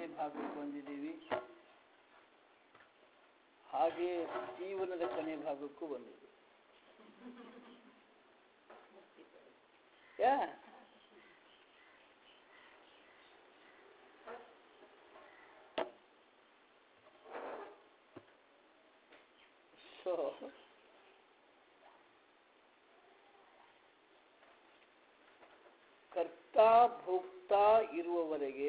ಕೊನೆ ಭಾಗಕ್ಕೆ ಬಂದಿದ್ದೀವಿ ಹಾಗೆ ಜೀವನದ ಕೊನೆ ಭಾಗಕ್ಕೂ ಬಂದಿದ್ದೀವಿ ಯಾ ಸೊ ಕರ್ತ ಭೋಕ್ತ ಇರುವವರೆಗೆ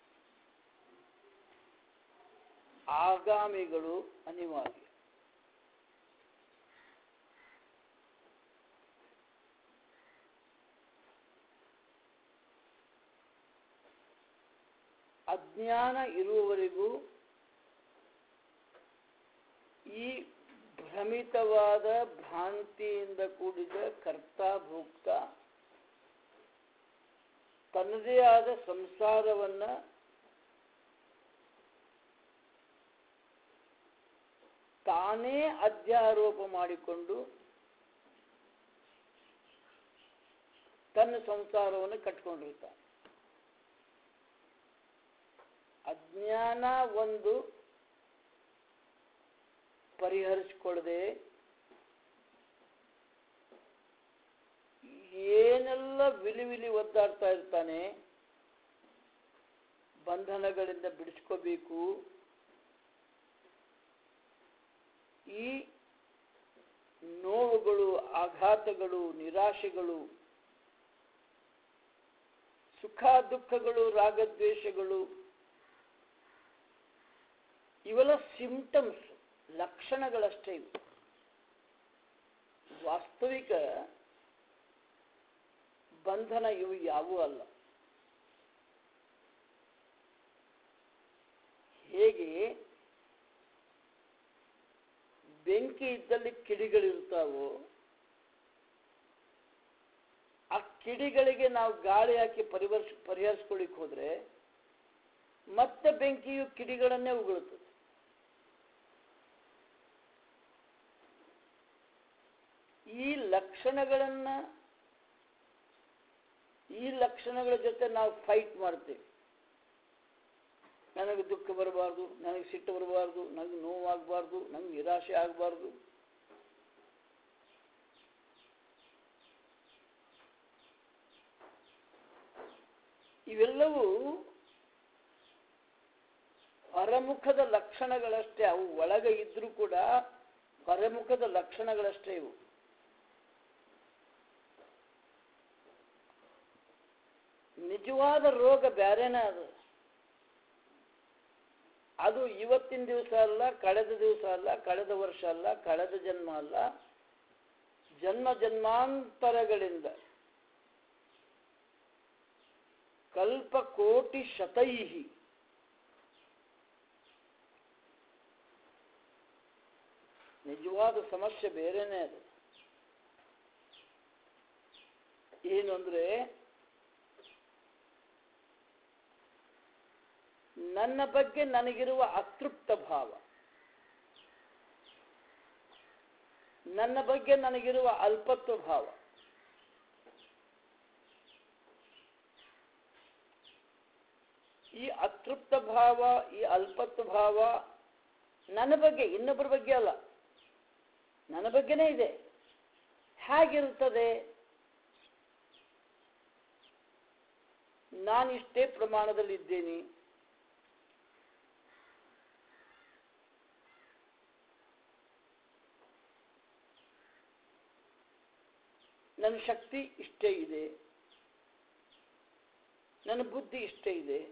ಆಗಾಮಿಗಳು ಅನಿವಾರ್ಯ ಅಜ್ಞಾನ ಇರುವವರೆಗೂ ಈ ಭ್ರಮಿತವಾದ ಭ್ರಾಂತಿಯಿಂದ ಕೂಡಿದ ಕರ್ತ ಭೋಕ್ತ ತನ್ನದೇ ಆದ ಸಂಸಾರವನ್ನ ತಾನೇ ಅಧ್ಯಾರೋಪ ಮಾಡಿಕೊಂಡು ತನ್ನ ಸಂಸಾರವನ್ನು ಕಟ್ಕೊಂಡಿರ್ತಾನೆ ಅಜ್ಞಾನ ಒಂದು ಪರಿಹರಿಸಿಕೊಳ್ಳದೆ ಏನೆಲ್ಲ ವಿಲಿ ವಿಲಿ ಒದ್ದಾಡ್ತಾ ಇರ್ತಾನೆ ಬಂಧನಗಳಿಂದ ಬಿಡಿಸ್ಕೋಬೇಕು ಈ ನೋವುಗಳು ಆಘಾತಗಳು ನಿರಾಶೆಗಳು ಸುಖ ದುಃಖಗಳು ರಾಗದ್ವೇಷಗಳು ಇವೆಲ್ಲ ಸಿಂಪ್ಟಮ್ಸ್ ಲಕ್ಷಣಗಳಷ್ಟೇ ಇವು ವಾಸ್ತವಿಕ ಬಂಧನ ಇವು ಯಾವುವೂ ಅಲ್ಲ ಹೇಗೆ ಬೆಂಕಿ ಇದ್ದಲ್ಲಿ ಕಿಡಿಗಳಿರ್ತಾವೋ ಆ ಕಿಡಿಗಳಿಗೆ ನಾವು ಗಾಳಿ ಹಾಕಿ ಪರಿವರ್ಷ ಪರಿಹರಿಸ್ಕೊಳ್ಳಿಕ್ಕೆ ಹೋದ್ರೆ ಮತ್ತೆ ಬೆಂಕಿಯು ಕಿಡಿಗಳನ್ನೇ ಉಗುಳುತ್ತದೆ ಈ ಲಕ್ಷಣಗಳನ್ನ ಈ ಲಕ್ಷಣಗಳ ಜೊತೆ ನಾವು ಫೈಟ್ ಮಾಡ್ತೇವೆ ನನಗೆ ದುಃಖ ಬರಬಾರ್ದು ನನಗೆ ಸಿಟ್ಟು ಬರಬಾರ್ದು ನನಗೆ ನೋವಾಗಬಾರ್ದು ನನಗೆ ನಿರಾಶೆ ಆಗಬಾರ್ದು ಇವೆಲ್ಲವೂ ಹೊರಮುಖದ ಲಕ್ಷಣಗಳಷ್ಟೇ ಅವು ಒಳಗೆ ಇದ್ರೂ ಕೂಡ ಹೊರಮುಖದ ಲಕ್ಷಣಗಳಷ್ಟೇ ಇವು ನಿಜವಾದ ರೋಗ ಬ್ಯಾರೇನೇ ಅದು ಅದು ಇವತ್ತಿನ ದಿವಸ ಅಲ್ಲ ಕಳೆದ ದಿವಸ ಅಲ್ಲ ಕಳೆದ ವರ್ಷ ಅಲ್ಲ ಕಳೆದ ಜನ್ಮ ಅಲ್ಲ ಜನ್ಮ ಜನ್ಮಾಂತರಗಳಿಂದ ಕಲ್ಪ ಕೋಟಿ ಶತೈಹಿ ನಿಜವಾದ ಸಮಸ್ಯೆ ಬೇರೆನೇ ಅದು ಏನು ಅಂದ್ರೆ ನನ್ನ ಬಗ್ಗೆ ನನಗಿರುವ ಅತೃಪ್ತ ಭಾವ ನನ್ನ ಬಗ್ಗೆ ನನಗಿರುವ ಅಲ್ಪತ್ವ ಭಾವ ಈ ಅತೃಪ್ತ ಭಾವ ಈ ಅಲ್ಪತ್ವ ಭಾವ ನನ್ನ ಬಗ್ಗೆ ಇನ್ನೊಬ್ಬರ ಬಗ್ಗೆ ಅಲ್ಲ ನನ್ನ ಬಗ್ಗೆನೇ ಇದೆ ಹೇಗಿರುತ್ತದೆ ನಾನಿಷ್ಟೇ ಪ್ರಮಾಣದಲ್ಲಿ ಇದ್ದೇನೆ ನನ್ನ ಶಕ್ತಿ ಇಷ್ಟೇ ಇದೆ ನನ್ನ ಬುದ್ಧಿ ಇಷ್ಟೇ ಇದೆ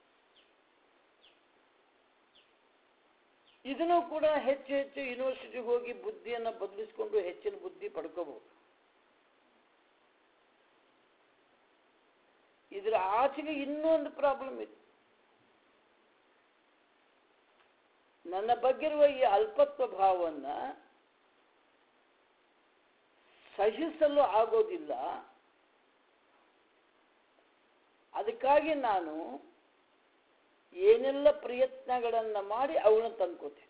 ಇದನ್ನು ಕೂಡ ಹೆಚ್ಚು ಹೆಚ್ಚು ಯೂನಿವರ್ಸಿಟಿಗೆ ಹೋಗಿ ಬುದ್ಧಿಯನ್ನು ಬದಲಿಸಿಕೊಂಡು ಹೆಚ್ಚಿನ ಬುದ್ಧಿ ಪಡ್ಕೋಬಹುದು ಇದರ ಆಚೆಗೆ ಇನ್ನೊಂದು ಪ್ರಾಬ್ಲಮ್ ಇದೆ ನನ್ನ ಬಗ್ಗಿರುವ ಈ ಅಲ್ಪತ್ವ ಭಾವವನ್ನ ಸಹಿಸಲು ಆಗೋದಿಲ್ಲ ಅದಕ್ಕಾಗಿ ನಾನು ಏನೆಲ್ಲ ಪ್ರಯತ್ನಗಳನ್ನು ಮಾಡಿ ಅವನ್ನ ತಂದ್ಕೋತೀನಿ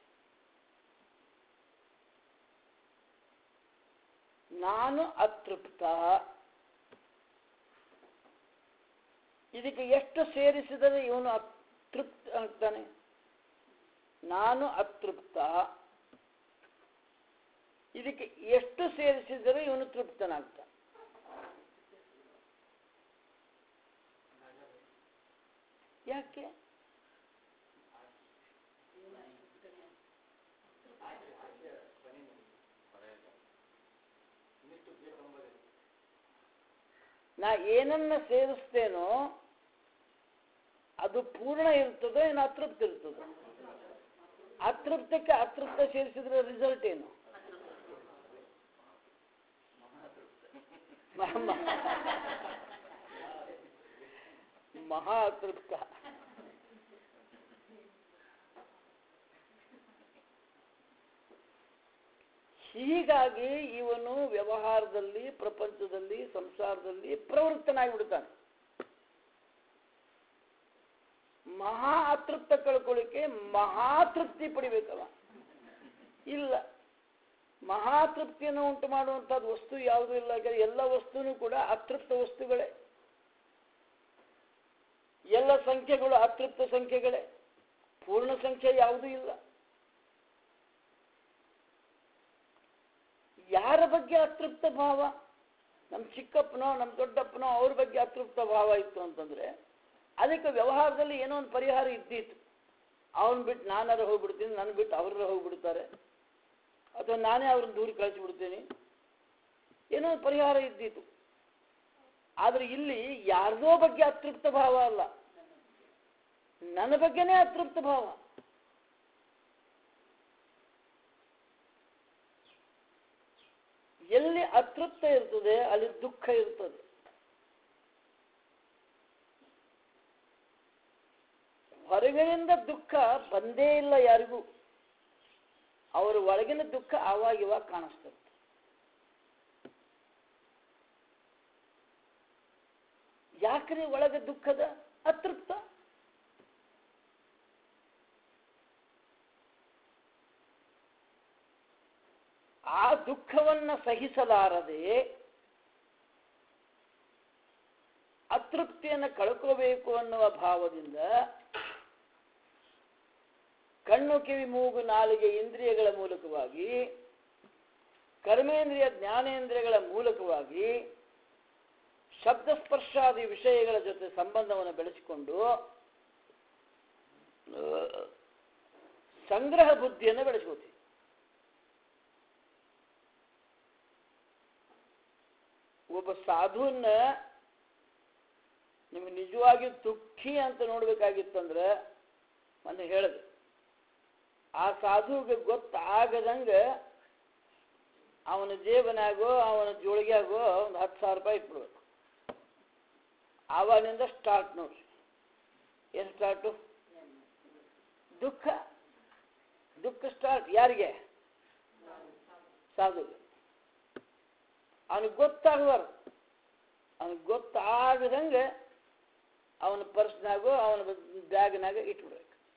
ನಾನು ಅತೃಪ್ತ ಇದಕ್ಕೆ ಎಷ್ಟು ಸೇರಿಸಿದರೆ ಇವನು ಅತೃಪ್ತ ಆಗ್ತಾನೆ ನಾನು ಅತೃಪ್ತ ಇದಕ್ಕೆ ಎಷ್ಟು ಸೇರಿಸಿದರೆ ಇವನು ತೃಪ್ತನಾಗ್ತಾನೆ ಯಾಕೆ ನಾ ಏನನ್ನ ಸೇರಿಸ್ತೇನೋ ಅದು ಪೂರ್ಣ ಇರ್ತದೋ ಏನು ಅತೃಪ್ತ ಇರ್ತದೋ ಅತೃಪ್ತಕ್ಕೆ ಅತೃಪ್ತ ಸೇರಿಸಿದ್ರೆ ರಿಸಲ್ಟ್ ಏನು ಮ- ಮ- ಮಹಾ ಅತೃಪ್ತ ಹೀಗಾಗಿ ಇವನು ವ್ಯವಹಾರದಲ್ಲಿ ಪ್ರಪಂಚದಲ್ಲಿ ಸಂಸಾರದಲ್ಲಿ ಪ್ರವೃತ್ತನಾಗಿಬಿಡ್ತಾನೆ ಮಹಾ ಅತೃಪ್ತ ಕಳ್ಕೊಳ್ಳಿಕ್ಕೆ ಮಹಾ ತೃಪ್ತಿ ಪಡಿಬೇಕಲ್ಲ ಇಲ್ಲ ಮಹಾ ತೃಪ್ತಿಯನ್ನು ಉಂಟು ಮಾಡುವಂಥದ್ದು ವಸ್ತು ಯಾವುದೂ ಇಲ್ಲ ಯಾಕಂದ್ರೆ ಎಲ್ಲ ವಸ್ತುನೂ ಕೂಡ ಅತೃಪ್ತ ವಸ್ತುಗಳೇ ಎಲ್ಲ ಸಂಖ್ಯೆಗಳು ಅತೃಪ್ತ ಸಂಖ್ಯೆಗಳೇ ಪೂರ್ಣ ಸಂಖ್ಯೆ ಯಾವುದೂ ಇಲ್ಲ ಯಾರ ಬಗ್ಗೆ ಅತೃಪ್ತ ಭಾವ ನಮ್ಮ ಚಿಕ್ಕಪ್ಪನೋ ನಮ್ಮ ದೊಡ್ಡಪ್ಪನೋ ಅವ್ರ ಬಗ್ಗೆ ಅತೃಪ್ತ ಭಾವ ಇತ್ತು ಅಂತಂದ್ರೆ ಅದಕ್ಕೆ ವ್ಯವಹಾರದಲ್ಲಿ ಏನೋ ಒಂದು ಪರಿಹಾರ ಇದ್ದಿತ್ತು ಅವನ್ ಬಿಟ್ಟು ನಾನಾರ ಹೋಗ್ಬಿಡ್ತೀನಿ ನನ್ನ ಬಿಟ್ಟು ಅವ್ರ ಹೋಗ್ಬಿಡ್ತಾರೆ ಅಥವಾ ನಾನೇ ಅವ್ರನ್ನ ದೂರ ಕಳಿಸ್ಬಿಡ್ತೀನಿ ಏನೋ ಒಂದು ಪರಿಹಾರ ಇದ್ದಿತ್ತು ಆದ್ರೆ ಇಲ್ಲಿ ಯಾರ್ದೋ ಬಗ್ಗೆ ಅತೃಪ್ತ ಭಾವ ಅಲ್ಲ ನನ್ನ ಬಗ್ಗೆನೇ ಅತೃಪ್ತ ಭಾವ ಎಲ್ಲಿ ಅತೃಪ್ತ ಇರ್ತದೆ ಅಲ್ಲಿ ದುಃಖ ಇರ್ತದೆ ಹೊರಗಿನಿಂದ ದುಃಖ ಬಂದೇ ಇಲ್ಲ ಯಾರಿಗೂ ಅವರ ಒಳಗಿನ ದುಃಖ ಆವಾಗ ಇವಾಗ ಕಾಣಿಸ್ತದೆ ಯಾಕ್ರಿ ಒಳಗೆ ದುಃಖದ ಅತೃಪ್ತ ಆ ದುಃಖವನ್ನ ಸಹಿಸಲಾರದೆ ಅತೃಪ್ತಿಯನ್ನು ಕಳ್ಕೋಬೇಕು ಅನ್ನುವ ಭಾವದಿಂದ ಕಣ್ಣು ಕಿವಿ ಮೂಗು ನಾಲಿಗೆ ಇಂದ್ರಿಯಗಳ ಮೂಲಕವಾಗಿ ಕರ್ಮೇಂದ್ರಿಯ ಜ್ಞಾನೇಂದ್ರಿಯಗಳ ಮೂಲಕವಾಗಿ ಶಬ್ದ ಸ್ಪರ್ಶಾದಿ ವಿಷಯಗಳ ಜೊತೆ ಸಂಬಂಧವನ್ನು ಬೆಳೆಸಿಕೊಂಡು ಆ, ಸಂಗ್ರಹ ಬುದ್ಧಿಯನ್ನು ಬೆಳೆಸ್ಕೋತೀವಿ ಒಬ್ಬ ಸಾಧುವನ್ನ ನಿಮ್ಗೆ ನಿಜವಾಗಿ ದುಃಖಿ ಅಂತ ನೋಡ್ಬೇಕಾಗಿತ್ತಂದ್ರೆ ಮೊನ್ನೆ ಹೇಳಿದೆ ಆ ಸಾಧುವಿಗೆ ಗೊತ್ತಾಗದಂಗೆ ಅವನ ಜೇಬನಾಗೋ ಅವನ ಜೋಳಿಗ್ಯಾಗೋ ಒಂದು ಹತ್ತು ಸಾವಿರ ರೂಪಾಯಿ ಇಟ್ಬಿಡ್ಬೇಕು ಆವಾಗಿನಿಂದ ಸ್ಟಾರ್ಟ್ ನೋಡ್ರಿ ಏನು ಸ್ಟಾರ್ಟು ದುಃಖ ದುಃಖ ಸ್ಟಾರ್ಟ್ ಯಾರಿಗೆ ಸಾಧುಗೆ ಅವನಿಗೆ ಗೊತ್ತಾಗಬಾರ್ದು ಅವನಿಗೆ ಗೊತ್ತಾಗದಂಗೆ ಅವನ ಪರ್ಸ್ನಾಗೋ ಅವನ ಬ್ಯಾಗ್ನಾಗ ಇಟ್ಬಿಡ್ಬೇಕು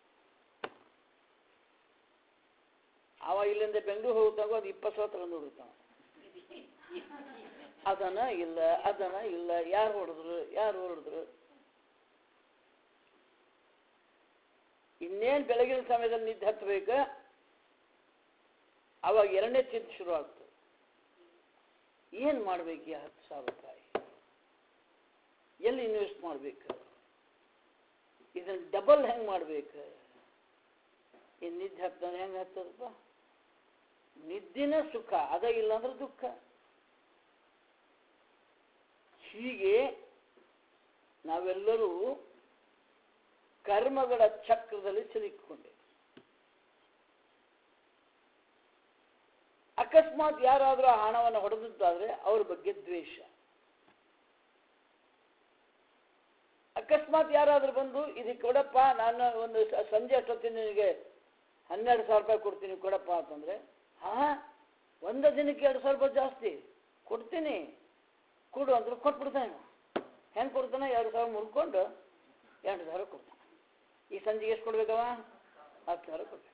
ಅವ ಇಲ್ಲಿಂದ ಬೆಂಗಳೂರು ಹೋಗ್ತಾಗೋ ಅದು ಇಪ್ಪತ್ತು ಸಾವಿರ ತಗೊಂಡು ಹೋಗ್ತಾವ ಅದನ ಇಲ್ಲ ಅದನ ಇಲ್ಲ ಯಾರು ಹೊಡೆದ್ರು ಯಾರು ಹೊಡೆದ್ರು ಇನ್ನೇನು ಬೆಳಗಿನ ಸಮಯದಲ್ಲಿ ನಿದ್ದೆ ಹತ್ತಬೇಕು ಅವಾಗ ಎರಡನೇ ಚಿಂತೆ ಶುರು ಆಗ್ತದೆ ಏನು ಮಾಡ್ಬೇಕು ಈ ಹತ್ತು ಸಾವಿರ ರೂಪಾಯಿ ಎಲ್ಲಿ ಇನ್ವೆಸ್ಟ್ ಮಾಡ್ಬೇಕು ಇದನ್ನ ಡಬಲ್ ಹೆಂಗೆ ಮಾಡ್ಬೇಕು ಈ ನಿದ್ದೆ ಹತ್ತಂದ್ರೆ ಹೆಂಗೆ ಹತ್ತದಪ್ಪ ನಿದ್ದಿನ ಸುಖ ಅದ ಇಲ್ಲ ಅಂದ್ರೆ ದುಃಖ ಹೀಗೆ ನಾವೆಲ್ಲರೂ ಕರ್ಮಗಳ ಚಕ್ರದಲ್ಲಿ ಸಿಲುಕಿಕೊಂಡೆ ಅಕಸ್ಮಾತ್ ಯಾರಾದರೂ ಆ ಹಣವನ್ನು ಹೊಡೆದಿದ್ದಾದ್ರೆ ಅವ್ರ ಬಗ್ಗೆ ದ್ವೇಷ ಅಕಸ್ಮಾತ್ ಯಾರಾದರೂ ಬಂದು ಇದಕ್ಕೆ ಕೊಡಪ್ಪ ನಾನು ಒಂದು ಸ- ಸಂಜೆ ಅಷ್ಟೊತ್ತಿನ ನಿನಗೆ ಹನ್ನೆರಡು ಸಾವಿರ ರೂಪಾಯಿ ಕೊಡ್ತೀನಿ ಕೊಡಪ್ಪ ಅಂತಂದ್ರೆ ಹಾ ಒಂದು ದಿನಕ್ಕೆ ಎರಡು ಸಾವಿರ ರೂಪಾಯಿ ಜಾಸ್ತಿ ಕೊಡ್ತೀನಿ ಕೊಡು ಅಂದ್ರೆ ಕೊಟ್ಬಿಡ್ತಾನೆ ಹೆಂಗೆ ಕೊಡ್ತಾನೆ ಎರಡು ಸಾವಿರ ಮುರ್ಕೊಂಡು ಎರಡು ಸಾವಿರ ಕೊಡ್ತಾನೆ ಈ ಸಂಜೆಗೆ ಎಷ್ಟು ಕೊಡ್ಬೇಕವ ಹತ್ತು ಸಾವಿರ ಕೊಡ್ಬೇಕು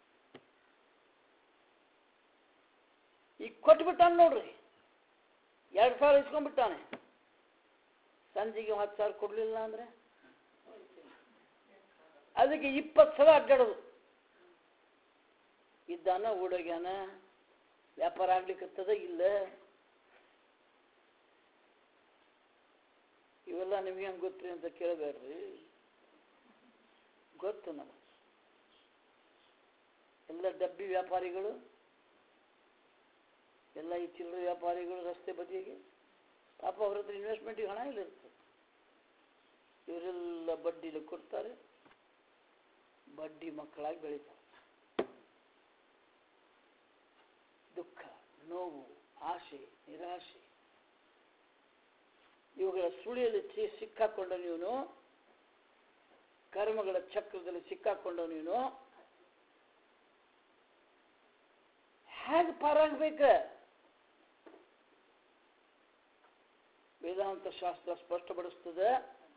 ಈಗ ಕೊಟ್ಬಿಟ್ಟಾನೆ ನೋಡ್ರಿ ಎರಡು ಸಾವಿರ ಇಸ್ಕೊಂಡ್ಬಿಟ್ಟಾನೆ ಸಂಜೆಗೆ ಹತ್ತು ಸಾವಿರ ಕೊಡಲಿಲ್ಲ ಅಂದರೆ ಅದಕ್ಕೆ ಇಪ್ಪತ್ತು ಸಲ ಅಡ್ಡಾಡೋದು ಇದ್ದಾನ ಓಡೋಗ್ಯಾನ ವ್ಯಾಪಾರ ಆಗ್ಲಿಕ್ಕತ್ತದ ಇಲ್ಲ ಇವೆಲ್ಲ ನಿಮ್ಗೆ ಹೆಂಗೆ ಗೊತ್ತ್ರಿ ಅಂತ ಕೇಳಬೇಡ್ರಿ ಗೊತ್ತು ನಮಗೆ ಎಲ್ಲ ಡಬ್ಬಿ ವ್ಯಾಪಾರಿಗಳು ಎಲ್ಲ ಈ ಚಿಲ್ಲರೆ ವ್ಯಾಪಾರಿಗಳು ರಸ್ತೆ ಬದಿಗೆ ಪಾಪ ಅವ್ರ ಹತ್ರ ಇನ್ವೆಸ್ಟ್ಮೆಂಟಿಗೆ ಹಣ ಇಲ್ಲ ಇರ್ತದೆ ಇವರೆಲ್ಲ ಬಡ್ಡಿಲಿ ಕೊಡ್ತಾರೆ ಬಡ್ಡಿ ಮಕ್ಕಳಾಗಿ ಬೆಳೀತಾರೆ ದುಃಖ ನೋವು ಆಸೆ ನಿರಾಶೆ ಇವುಗಳ ಸುಳಿಯಲ್ಲಿ ಸಿ- ಸಿಕ್ಕಾಕೊಂಡ ನೀನು ಕರ್ಮಗಳ ಚಕ್ರದಲ್ಲಿ ಸಿಕ್ಕಾಕೊಂಡ ನೀನು ಹೇಗೆ ಪಾರಾಗಬೇಕ ವೇದಾಂತ ಶಾಸ್ತ್ರ ಸ್ಪಷ್ಟಪಡಿಸ್ತದೆ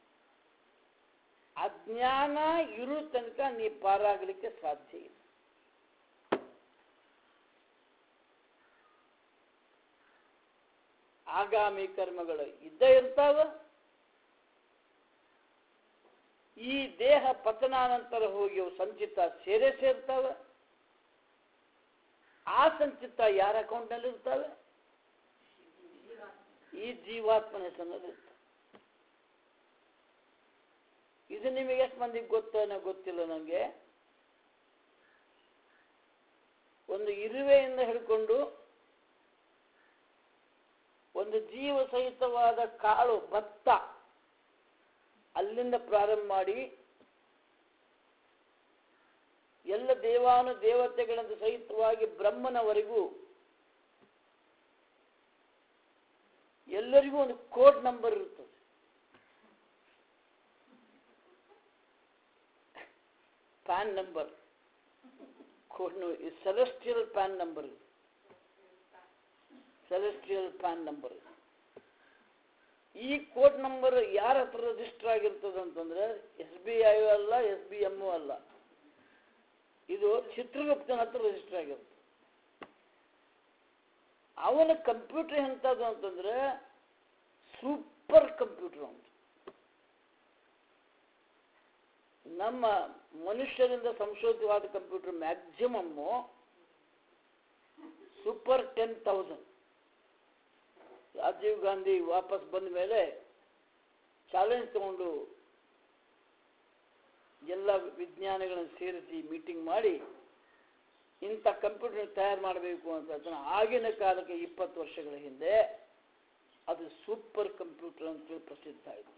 ಅಜ್ಞಾನ ಇರೋ ತನಕ ನೀ ಪಾರಾಗಲಿಕ್ಕೆ ಸಾಧ್ಯ ಇಲ್ಲ ಆಗಾಮಿ ಕರ್ಮಗಳು ಇದ್ದೇ ಇರ್ತಾವ ಈ ದೇಹ ಪತನಾನಂತರ ಹೋಗಿ ಅವು ಸಂಚಿತ ಸೇರೇ ಸೇರ್ತಾವೆ ಆ ಸಂಚಿತ ಯಾರ ಅಕೌಂಟ್ನಲ್ಲಿ ಇರ್ತವೆ ಈ ಜೀವಾತ್ಮನ ಹೆಸರಿನಲ್ಲಿ ಇರ್ತವೆ ಇದು ನಿಮಗೆ ಎಷ್ಟು ಮಂದಿಗೆ ಗೊತ್ತೋ ಏನೋ ಗೊತ್ತಿಲ್ಲ ನನಗೆ ಒಂದು ಇರುವೆಯಿಂದ ಹಿಡ್ಕೊಂಡು ಒಂದು ಜೀವ ಸಹಿತವಾದ ಕಾಳು ಭತ್ತ ಅಲ್ಲಿಂದ ಪ್ರಾರಂಭ ಮಾಡಿ ಎಲ್ಲ ದೇವಾನು ದೇವತೆಗಳಿಂದ ಸಹಿತವಾಗಿ ಬ್ರಹ್ಮನವರೆಗೂ ಎಲ್ಲರಿಗೂ ಒಂದು ಕೋಡ್ ನಂಬರ್ ಇರ್ತದೆ PAN number code celestial PAN number ಇದು ಸೆಲೆಸ್ಟಿಯಲ್ ಪ್ಯಾನ್ ನಂಬರ್ ಈ ಕೋಡ್ ನಂಬರ್ ಯಾರ ಹತ್ರ ರಿಜಿಸ್ಟರ್ ಆಗಿರ್ತದೆ ಅಂತಂದ್ರೆ ಎಸ್ ಬಿ ಐ ಅಲ್ಲ ಎಸ್ ಬಿ ಎಮ್ ಅಲ್ಲ ಇದು ಚಿತ್ರಗುಪ್ತನ ಹತ್ರ ರಿಜಿಸ್ಟರ್ ಆಗಿರುತ್ತೆ ಅವನ ಕಂಪ್ಯೂಟರ್ ಎಂಥದ್ದು ಅಂತಂದ್ರೆ ಸೂಪರ್ ಕಂಪ್ಯೂಟರ್ ಅಂತ ನಮ್ಮ ಮನುಷ್ಯರಿಂದ ಸಂಶೋಧಿತವಾದ computer maximum super ten thousand Rajiv Gandhi ವಾಪಸ್ ಬಂದ ಮೇಲೆ ಚಾಲೆಂಜ್ ತಗೊಂಡು ಎಲ್ಲ ವಿಜ್ಞಾನಿಗಳನ್ನು ಸೇರಿಸಿ ಮೀಟಿಂಗ್ ಮಾಡಿ ಇಂಥ ಕಂಪ್ಯೂಟರ್ ತಯಾರು ಮಾಡಬೇಕು ಅಂತ ಅದನ್ನ ಆಗಿನ ಕಾಲಕ್ಕೆ ಇಪ್ಪತ್ತು ವರ್ಷಗಳ ಹಿಂದೆ ಅದು ಸೂಪರ್ ಕಂಪ್ಯೂಟರ್ ಅಂತೇಳಿ ಪ್ರಸಿದ್ಧ ಆಯಿತು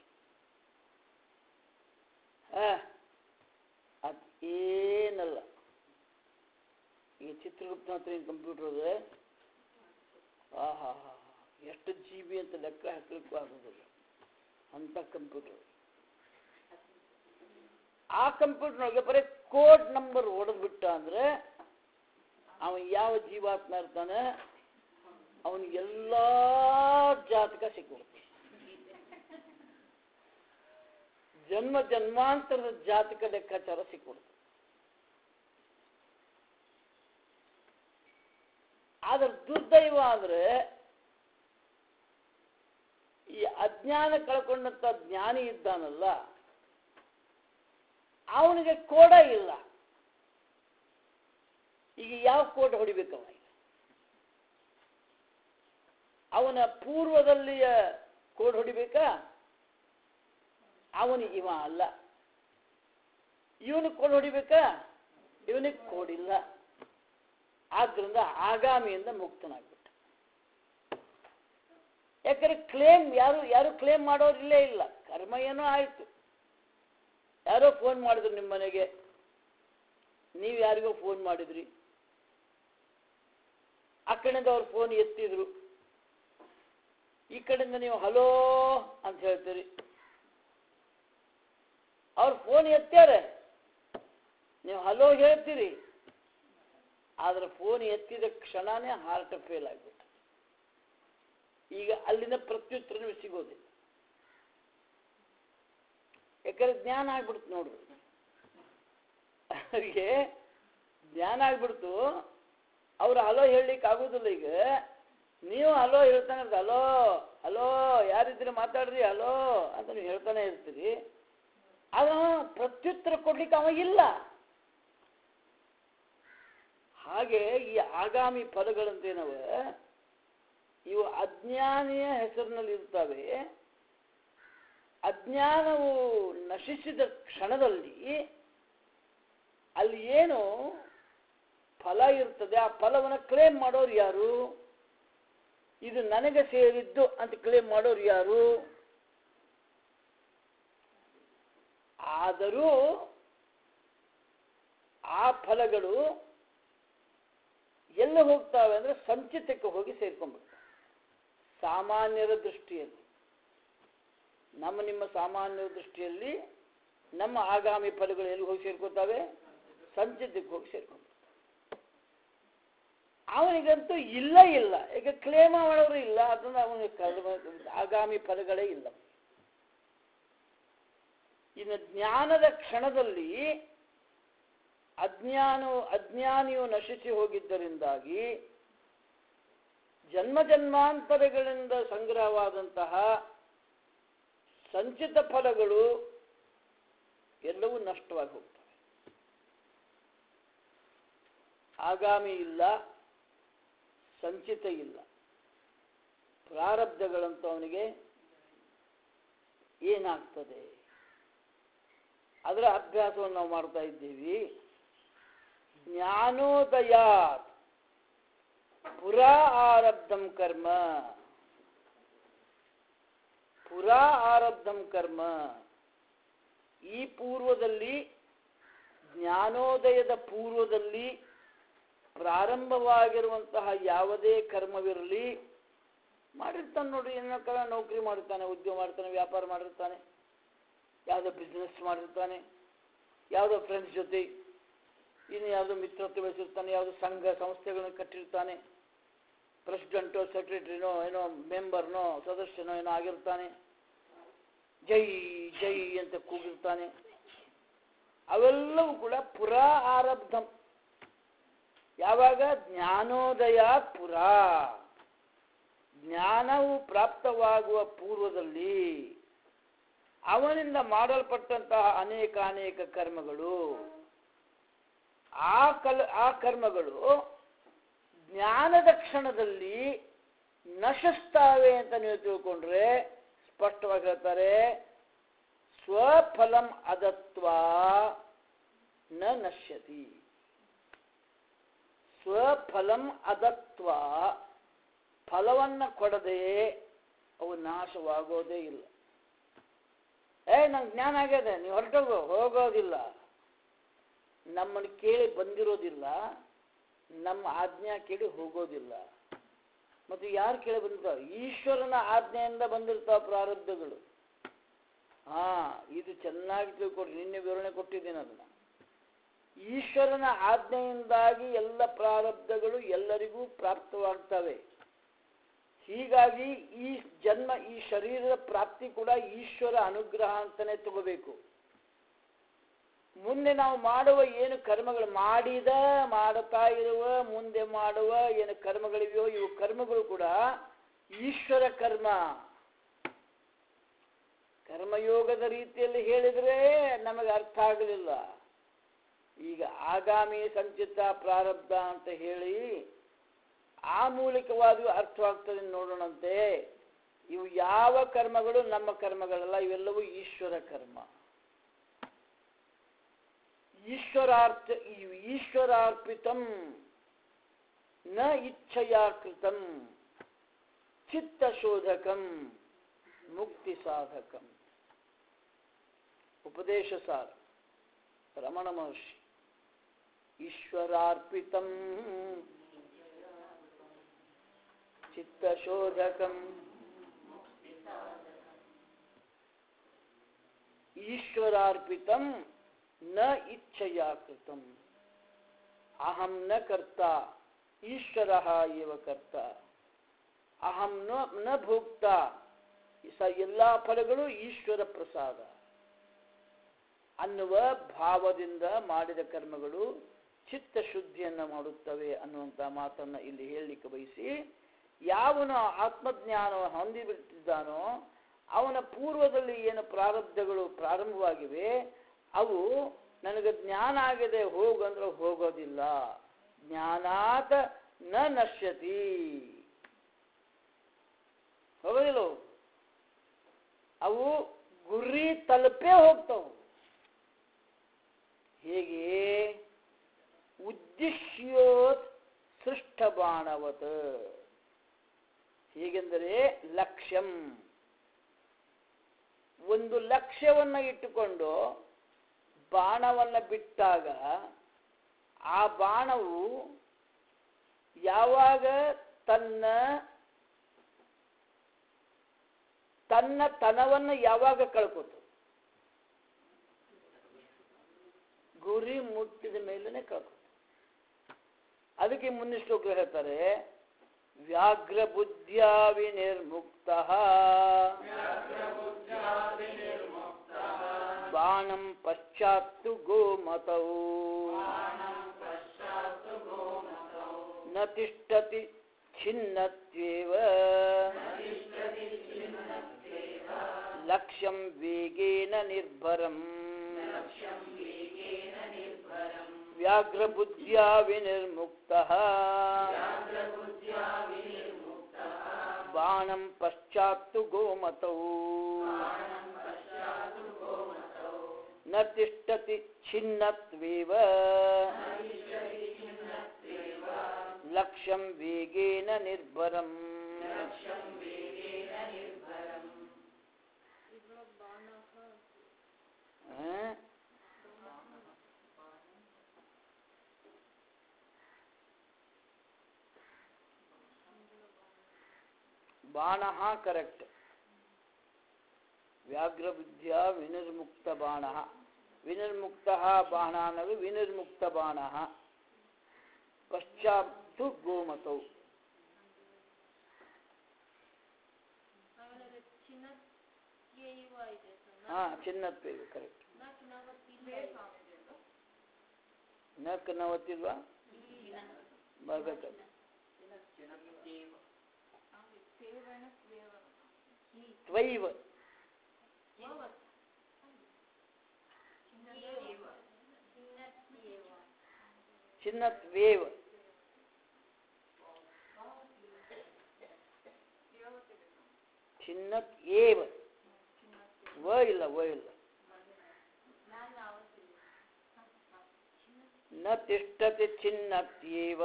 ಅದು ಏನಲ್ಲ ಈಗ ಚಿತ್ರಗುಪ್ತ ಹತ್ರ ಏನು ಕಂಪ್ಯೂಟರ್ ಇದೆ ಆ ಹಾ ಹಾ ಎಷ್ಟು ಜಿ ಬಿ ಅಂತ ಲೆಕ್ಕ ಹಾಕ್ಲಿಕ್ಕೂ ಆಗೋದಿಲ್ಲ ಅಂಥ ಕಂಪ್ಯೂಟರ್ ಆ ಕಂಪ್ಯೂಟರ್ನೊಳಗೆ ಬರೀ ಕೋಡ್ ನಂಬರ್ ಹೊಡೆದ್ಬಿಟ್ಟ ಅಂದ್ರೆ ಅವ ಯಾವ ಜೀವಾತ್ಮ ಇರ್ತಾನೆ ಅವನಿಗೆ ಎಲ್ಲ ಜಾತಕ ಸಿಕ್ಕೋಗುತ್ತೆ ಜನ್ಮ ಜನ್ಮಾಂತರದ ಜಾತಕ ಲೆಕ್ಕಾಚಾರ ಸಿಕ್ಕೊಡುತ್ತೆ ಆದ್ರೆ ದುರ್ದೈವ ಆದ್ರೆ ಈ ಅಜ್ಞಾನ ಕಳ್ಕೊಂಡಂತ ಜ್ಞಾನಿ ಇದ್ದಾನಲ್ಲ ಅವನಿಗೆ ಕೋಡ ಇಲ್ಲ ಈಗ ಯಾವ ಕೋಡ್ ಹೊಡಿಬೇಕವ ಈಗ ಅವನ ಪೂರ್ವದಲ್ಲಿಯ ಕೋಡ್ ಹೊಡಿಬೇಕಾ ಅವನು ಇವ ಅಲ್ಲ ಇವನಿಗೆ ಕೋಡ್ ಹೊಡಿಬೇಕಾ ಇವನಿಗೆ ಕೋಡಿಲ್ಲ ಆದ್ರಿಂದ ಆಗಾಮಿಯಿಂದ ಮುಕ್ತನಾಗ್ಬಿಟ್ಟ ಯಾಕಂದ್ರೆ ಕ್ಲೇಮ್ ಯಾರು ಯಾರು ಕ್ಲೇಮ್ ಮಾಡೋರು ಇಲ್ಲೇ ಇಲ್ಲ ಕರ್ಮ ಏನೋ ಆಯ್ತು ಯಾರೋ ಫೋನ್ ಮಾಡಿದ್ರು ನಿಮ್ಮ ಮನೆಗೆ ನೀವು ಯಾರಿಗೋ ಫೋನ್ ಮಾಡಿದ್ರಿ ಆ ಕಡೆಯಿಂದ ಅವ್ರು ಫೋನ್ ಎತ್ತಿದ್ರು ಈ ಕಡೆಯಿಂದ ನೀವು ಹಲೋ ಅಂತ ಹೇಳ್ತೀರಿ ಅವ್ರು ಫೋನ್ ಎತ್ತಾರೆ ನೀವು ಹಲೋ ಹೇಳ್ತೀರಿ ಆದ್ರೆ ಫೋನ್ ಎತ್ತಿದ ಕ್ಷಣನೇ ಹಾರ್ಟ್ ಫೇಲ್ ಆಗ್ಬಿಟ್ಟು ಈಗ ಅಲ್ಲಿನ ಪ್ರತ್ಯುತ್ತರ ನಿಮಗೆ ಸಿಗೋದಿಲ್ಲ ಯಾಕಂದ್ರೆ ಜ್ಞಾನ ಆಗ್ಬಿಡ್ತು ನೋಡ್ರಿ ಅವರಿಗೆ ಜ್ಞಾನ ಆಗ್ಬಿಡ್ತು ಅವ್ರು ಹಲೋ ಹೇಳಲಿಕ್ಕೆ ಆಗೋದಿಲ್ಲ ಈಗ ನೀವು ಹಲೋ ಹೇಳ್ತಾನೆ ಇರ್ತೀರಿ ಹಲೋ ಹಲೋ ಯಾರಿದ್ರಿ ಮಾತಾಡ್ರಿ ಹಲೋ ಅಂತ ನೀವು ಹೇಳ್ತಾನೆ ಇರ್ತೀರಿ ಅವ ಪ್ರತ್ಯುತ್ತರ ಕೊಡ್ಲಿಕ್ಕೆ ಅವ ಇಲ್ಲ ಹಾಗೆ ಈ ಆಗಾಮಿ ಪದಗಳಂತೇನವ ಇವು ಅಜ್ಞಾನಿಯ ಹೆಸರಿನಲ್ಲಿ ಇರ್ತವೆ ಅಜ್ಞಾನವು ನಶಿಸಿದ ಕ್ಷಣದಲ್ಲಿ ಅಲ್ಲಿ ಏನು ಫಲ ಇರ್ತದೆ ಆ ಫಲವನ್ನು ಕ್ಲೇಮ್ ಮಾಡೋರು ಯಾರು ಇದು ನನಗೆ ಸೇರಿದ್ದು ಅಂತ ಕ್ಲೇಮ್ ಮಾಡೋರು ಯಾರು ಆದರೂ ಆ ಫಲಗಳು ಎಲ್ಲ ಹೋಗ್ತಾವೆ ಅಂದ್ರೆ ಸಂಚಿತಕ್ಕೆ ಹೋಗಿ ಸೇರ್ಕೊಂಡ್ಬಿಡ್ತವೆ ಸಾಮಾನ್ಯರ ದೃಷ್ಟಿಯಲ್ಲಿ ನಮ್ಮ ನಿಮ್ಮ ಸಾಮಾನ್ಯರ ದೃಷ್ಟಿಯಲ್ಲಿ ನಮ್ಮ ಆಗಾಮಿ ಫಲಗಳು ಎಲ್ಲಿ ಹೋಗಿ ಸೇರ್ಕೊತಾವೆ ಸಂಚಿತಕ್ಕೆ ಹೋಗಿ ಸೇರ್ಕೊಂಡ್ಬಿಡ್ತವೆ ಅವನಿಗಂತೂ ಇಲ್ಲ ಇಲ್ಲ ಈಗ ಕ್ಲೇಮ ಮಾಡೋರು ಇಲ್ಲ ಅದನ್ನ ಅವನಿಗೆ ಕರ್ಮ ಆಗಾಮಿ ಫಲಗಳೇ ಇಲ್ಲ ಇನ್ನು ಜ್ಞಾನದ ಕ್ಷಣದಲ್ಲಿ ಅಜ್ಞಾನ ಅಜ್ಞಾನಿಯು ನಶಿಸಿ ಹೋಗಿದ್ದರಿಂದಾಗಿ ಜನ್ಮ ಜನ್ಮಾಂತರಗಳಿಂದ ಸಂಗ್ರಹವಾದಂತಹ ಸಂಚಿತ ಫಲಗಳು ಎಲ್ಲವೂ ನಷ್ಟವಾಗಿ ಹೋಗ್ತವೆ ಆಗಾಮಿ ಇಲ್ಲ ಸಂಚಿತ ಇಲ್ಲ ಪ್ರಾರಬ್ಧಗಳಂತೂ ಅವನಿಗೆ ಏನಾಗ್ತದೆ ಅದರ ಅಭ್ಯಾಸವನ್ನು ನಾವು ಮಾಡ್ತಾ ಇದ್ದೀವಿ ಜ್ಞಾನೋದಯಾತ್ ಪುರಾ ಆರಬ್ಧಂ ಕರ್ಮ ಪುರಾ ಆರಬ್ಧಂ ಕರ್ಮ ಈ ಪೂರ್ವದಲ್ಲಿ ಜ್ಞಾನೋದಯದ ಪೂರ್ವದಲ್ಲಿ ಪ್ರಾರಂಭವಾಗಿರುವಂತಹ ಯಾವುದೇ ಕರ್ಮವಿರಲಿ ಮಾಡಿರ್ತಾನೆ ನೋಡ್ರಿ ಏನೋ ಕಲ ನೌಕರಿ ಮಾಡಿರ್ತಾನೆ ಉದ್ಯೋಗ ಮಾಡ್ತಾನೆ ವ್ಯಾಪಾರ ಮಾಡಿರ್ತಾನೆ ಯಾವುದೋ ಬಿಸ್ನೆಸ್ ಮಾಡಿರ್ತಾನೆ ಯಾವುದೋ ಫ್ರೆಂಡ್ಸ್ ಜೊತೆ ಇನ್ನು ಯಾವುದೋ ಮಿತ್ರತ್ವ ಬೆಳೆಸಿರ್ತಾನೆ ಯಾವುದೋ ಸಂಘ ಸಂಸ್ಥೆಗಳನ್ನು ಕಟ್ಟಿರ್ತಾನೆ ಪ್ರೆಸಿಡೆಂಟೋ ಸೆಕ್ರೆಟರಿನೋ ಏನೋ ಮೆಂಬರ್ನೋ ಸದಸ್ಯನೋ ಏನೋ ಆಗಿರ್ತಾನೆ ಜೈ ಜೈ ಅಂತ ಕೂಗಿರ್ತಾನೆ ಅವೆಲ್ಲವೂ ಕೂಡ ಪುರಾ ಆರಬ್ಧಂ ಯಾವಾಗ ಜ್ಞಾನೋದಯ ಪುರಾ ಜ್ಞಾನವು ಪ್ರಾಪ್ತವಾಗುವ ಪೂರ್ವದಲ್ಲಿ ಅವನಿಂದ ಮಾಡಲ್ಪಟ್ಟಂತಹ ಅನೇಕ ಅನೇಕ ಕರ್ಮಗಳು ಆ ಕಲ್ ಆ ಕರ್ಮಗಳು ಜ್ಞಾನದ ಕ್ಷಣದಲ್ಲಿ ನಶಿಸ್ತಾವೆ ಅಂತ ನೀವು ತಿಳ್ಕೊಂಡ್ರೆ ಸ್ಪಷ್ಟವಾಗಿ ಹೇಳ್ತಾರೆ ಸ್ವಫಲಂ ಅದತ್ವ ನ ನಶ್ಯತಿ ಸ್ವಫಲಂ ಅದತ್ವ ಫಲವನ್ನು ಕೊಡದೆ ಅವು ನಾಶವಾಗೋದೇ ಇಲ್ಲ ಏ ನಂಗೆ ಜ್ಞಾನ ಆಗ್ಯದೆ ನೀವು ಹೊರಟೋಗು ಹೋಗೋದಿಲ್ಲ ನಮ್ಮನ್ನು ಕೇಳಿ ಬಂದಿರೋದಿಲ್ಲ ನಮ್ಮ ಆಜ್ಞಾ ಕೇಳಿ ಹೋಗೋದಿಲ್ಲ ಮತ್ತು ಯಾರು ಕೇಳಿ ಬಂದಿರ್ತಾವ ಈಶ್ವರನ ಆಜ್ಞೆಯಿಂದ ಬಂದಿರ್ತಾವ ಪ್ರಾರಬ್ಧಗಳು ಹಾ ಇದು ಚೆನ್ನಾಗಿ ತಿಳ್ಕೊಡ್ರಿ ನಿನ್ನೆ ವಿವರಣೆ ಕೊಟ್ಟಿದ್ದೇನೆ ಅದನ್ನ ಈಶ್ವರನ ಆಜ್ಞೆಯಿಂದಾಗಿ ಎಲ್ಲ ಪ್ರಾರಬ್ಧಗಳು ಎಲ್ಲರಿಗೂ ಪ್ರಾಪ್ತವಾಗ್ತವೆ ಹೀಗಾಗಿ ಈ ಜನ್ಮ ಈ ಶರೀರದ ಪ್ರಾಪ್ತಿ ಕೂಡ ಈಶ್ವರ ಅನುಗ್ರಹ ಅಂತಾನೆ ತಗೋಬೇಕು ಮುಂದೆ ನಾವು ಮಾಡುವ ಏನು ಕರ್ಮಗಳು ಮಾಡಿದ ಮಾಡುತ್ತಾ ಇರುವ ಮುಂದೆ ಮಾಡುವ ಏನು ಕರ್ಮಗಳಿವೆಯೋ ಇವು ಕರ್ಮಗಳು ಕೂಡ ಈಶ್ವರ ಕರ್ಮ ಕರ್ಮಯೋಗದ ರೀತಿಯಲ್ಲಿ ಹೇಳಿದ್ರೆ ನಮಗೆ ಅರ್ಥ ಆಗಲಿಲ್ಲ ಈಗ ಆಗಾಮಿ ಸಂಚಿತ ಪ್ರಾರಬ್ಧ ಅಂತ ಹೇಳಿ ಆ ಮೂಲಕವಾಗಿ ಅರ್ಥವಾಗ್ತದೆ ನೋಡೋಣಂತೆ ಇವು ಯಾವ ಕರ್ಮಗಳು ನಮ್ಮ ಕರ್ಮಗಳಲ್ಲ ಇವೆಲ್ಲವೂ ಈಶ್ವರ ಕರ್ಮ ಈಶ್ವರಾರ್ಥ ಇವು ಈಶ್ವರಾರ್ಪಿತಂ ನ ಇಚ್ಛೆಯ ಕೃತಂ ಚಿತ್ತಶೋಧಕಂ ಮುಕ್ತಿ ಸಾಧಕಂ ಉಪದೇಶ ಸಾರ ರಮಣ ಮಹರ್ಷಿ ಈಶ್ವರಾರ್ಪಿತಂ ಚಿತ್ತಶೋಧಕಂ ಈಶ್ವರಾರ್ಪಿತಂ ನ ಇಚ್ಛೆಯ ಕೃತಂ ಅಹಂ ನ ಕರ್ತ ಈಶ್ವರ ಏವ ಕರ್ತ ಅಹಂ ನ ನ ಭೋಕ್ತ ಸ ಎಲ್ಲ ಫಲಗಳು ಈಶ್ವರ ಪ್ರಸಾದ ಅನ್ನುವ ಭಾವದಿಂದ ಮಾಡಿದ ಕರ್ಮಗಳು ಚಿತ್ತ ಶುದ್ಧಿಯನ್ನು ಮಾಡುತ್ತವೆ ಅನ್ನುವಂಥ ಮಾತನ್ನು ಇಲ್ಲಿ ಹೇಳಲಿಕ್ಕೆ ಬಯಸಿ ಯಾವನು ಆತ್ಮಜ್ಞಾನ ಹೊಂದಿಬಿಟ್ಟಿದ್ದಾನೋ ಅವನ ಪೂರ್ವದಲ್ಲಿ ಏನು ಪ್ರಾರಬ್ಧಗಳು ಪ್ರಾರಂಭವಾಗಿವೆ ಅವು ನನಗೆ ಜ್ಞಾನ ಆಗಿದೆ ಹೋಗಂದ್ರೆ ಹೋಗೋದಿಲ್ಲ ಜ್ಞಾನಾತ ನ ನಶ್ಯತಿ ಹೋಗೋದಿಲ್ಲ ಅವು. ಅವು ಗುರಿ ತಲುಪೇ ಹೋಗ್ತವು ಹೇಗೆ ಉದ್ದೇಶ್ಯೋತ್ ಸೃಷ್ಟ ಬಾಣವತ್ ಹೇಗೆಂದರೆ ಲಕ್ಷ್ಯಂ ಒಂದು ಲಕ್ಷ್ಯವನ್ನ ಇಟ್ಟುಕೊಂಡು ಬಾಣವನ್ನ ಬಿಟ್ಟಾಗ ಆ ಬಾಣವು ಯಾವಾಗ ತನ್ನ ತನ್ನ ತನವನ್ನು ಯಾವಾಗ ಕಳ್ಕೋತು ಗುರಿ ಮುಟ್ಟಿದ ಮೇಲೇ ಕಳ್ಕೋತು ಅದಕ್ಕೆ ಮುಂದಿನ ಶ್ಲೋಕ ಹೇಳ್ತಾರೆ ವ್ಯಾಘ್ರ ಬುದ್ಧಿಯ ವಿನಿರ್ಮುಕ್ತ ಬಾಣಂ ಪಶ್ಚಾತ್ತು ಗೋಮತೌ ನ ತಿಷ್ಟತಿ ಛಿನ್ನತ್ವೇವ ಲಕ್ಷ್ಯಂ ವೇಗೇನ ನಿರ್ಭರಂ ವ್ಯಾಘ್ರಬುದ್ಧಿಯ ವಿನಿರ್ಮುಕ್ತ ಬಾಣಂ ಪಶ್ಚಾತ್ತು ಗೋಮತೌ ನ ತಿಷ್ಟತಿ ಛಿನ್ನತ್ವೇವ ಲಕ್ಷ್ಯಂ ವೇಗೇನ ನಿರ್ಭರಂ ಆ? ಬಾಣ ಕರೆಕ್ಟ್ ವ್ಯಾಘ್ರಬುದ್ಧಿಯ ವಿನಿರ್ಮುಕ್ತ ಬಾಣ ವಿನಿರ್ಮುಕ್ತ ಬಾಣ ಅನ್ನೋದು ವಿನಿರ್ಮುಕ್ತ ಬಾಣ ಪಶ್ಚಾತ್ತು ಗೋಮತೌ ಆಮೇಲೆ ಚಿನ್ನಕ್ಕೆ ಇವ ಇದೆ ಸರ್ ಹಾ ಚಿನ್ನತ್ವ ಕರೆಕ್ಟ್ ನಾಲ್ಕು ನಲವತ್ತು ಇಲ್ಲ ನಕ್ ನವತ್ತಿಲ್ವಾ ಬರ್ಬೇಕು ತ್ವೈವ ಚಿನ್ನತ್ವೇವ ಚಿನ್ನತ್ ಏವ ವ ಇಲ್ಲ ವ ಇಲ್ಲ ನ ತಿಷ್ಟತಿ ಚಿನ್ನತ್ಯೇವ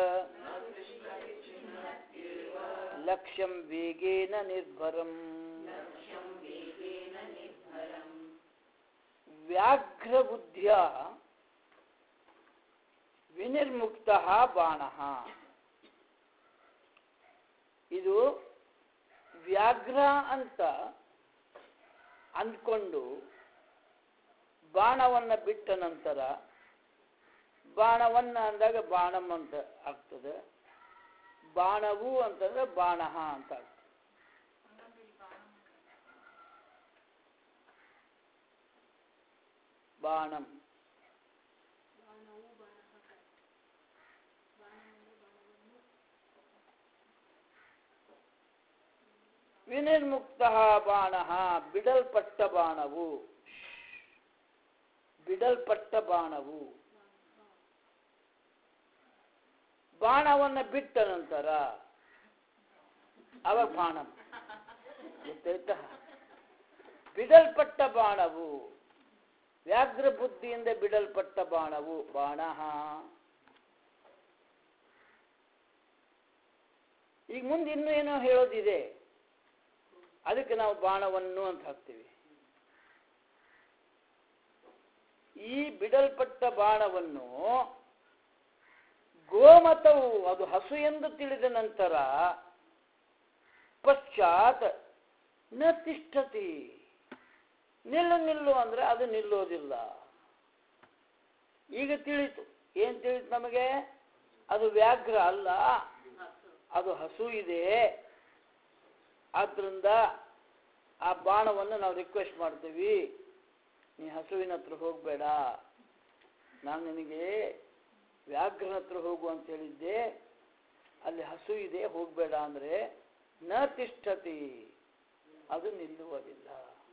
ಲಕ್ಷ್ಯಂ ವೇಗೇನ ನಿರ್ಭರಂ ವ್ಯಾಘ್ರಬುದ್ಧಿಯ ವಿನಿರ್ಮುಕ್ತ ಬಾಣ ಇದು ವ್ಯಾಘ್ರ ಅಂತ ಅಂದ್ಕೊಂಡು ಬಾಣವನ್ನ ಬಿಟ್ಟ ನಂತರ ಬಾಣವನ್ನ ಅಂದಾಗ ಬಾಣಂ ಅಂತ ಆಗ್ತದೆ ಬಾಣವು ಅಂತಂದ್ರೆ ಬಾಣ ಅಂತ ಆಗ್ತದೆ ಬಾಣಂ ವಿನಿರ್ಮುಕ್ತ ಬಾಣ ಬಿಡಲ್ಪಟ್ಟ ಬಾಣವು ಬಿಡಲ್ಪಟ್ಟ ಬಾಣವು ಬಾಣವನ್ನ ಬಿಟ್ಟ ನಂತರ ಅವ ಬಾಣ ಗೊತ್ತಾಯ್ತಾ ಬಿಡಲ್ಪಟ್ಟ ಬಾಣವು ವ್ಯಾಘ್ರ ಬುದ್ಧಿಯಿಂದ ಬಿಡಲ್ಪಟ್ಟ ಬಾಣವು ಬಾಣ ಈಗ ಮುಂದೆ ಇನ್ನೂ ಏನೋ ಹೇಳೋದಿದೆ ಅದಕ್ಕೆ ನಾವು ಬಾಣವನ್ನು ಅಂತ ಹಾಕ್ತೀವಿ ಈ ಬಿಡಲ್ಪಟ್ಟ ಬಾಣವನ್ನು ಗೋಮತವು ಅದು ಹಸು ಎಂದು ತಿಳಿದ ನಂತರ ಪಶ್ಚಾತ್ ನ ತಿಷ್ಠತಿ ನಿಲ್ಲು ನಿಲ್ಲು ಅಂದ್ರೆ ಅದು ನಿಲ್ಲೋದಿಲ್ಲ ಈಗ ತಿಳಿತು ಏನ್ ತಿಳಿತು ನಮಗೆ ಅದು ವ್ಯಾಘ್ರ ಅಲ್ಲ ಅದು ಹಸು ಇದೆ ಆದ್ರಿಂದ ಆ ಬಾಣವನ್ನು ನಾವು ರಿಕ್ವೆಸ್ಟ್ ಮಾಡ್ತೀವಿ ನೀ ಹಸುವಿನ ಹತ್ರ ಹೋಗಬೇಡ ನಾನು ನಿನಗೆ ವ್ಯಾಘ್ರನ ಹತ್ರ ಹೋಗು ಅಂತ ಹೇಳಿದ್ದೆ ಅಲ್ಲಿ ಹಸು ಇದೆ ಹೋಗಬೇಡ ಅಂದ್ರೆ ನ ತಿಷ್ಠತಿ ಅದು ನಿಲ್ಲುವುದಿಲ್ಲ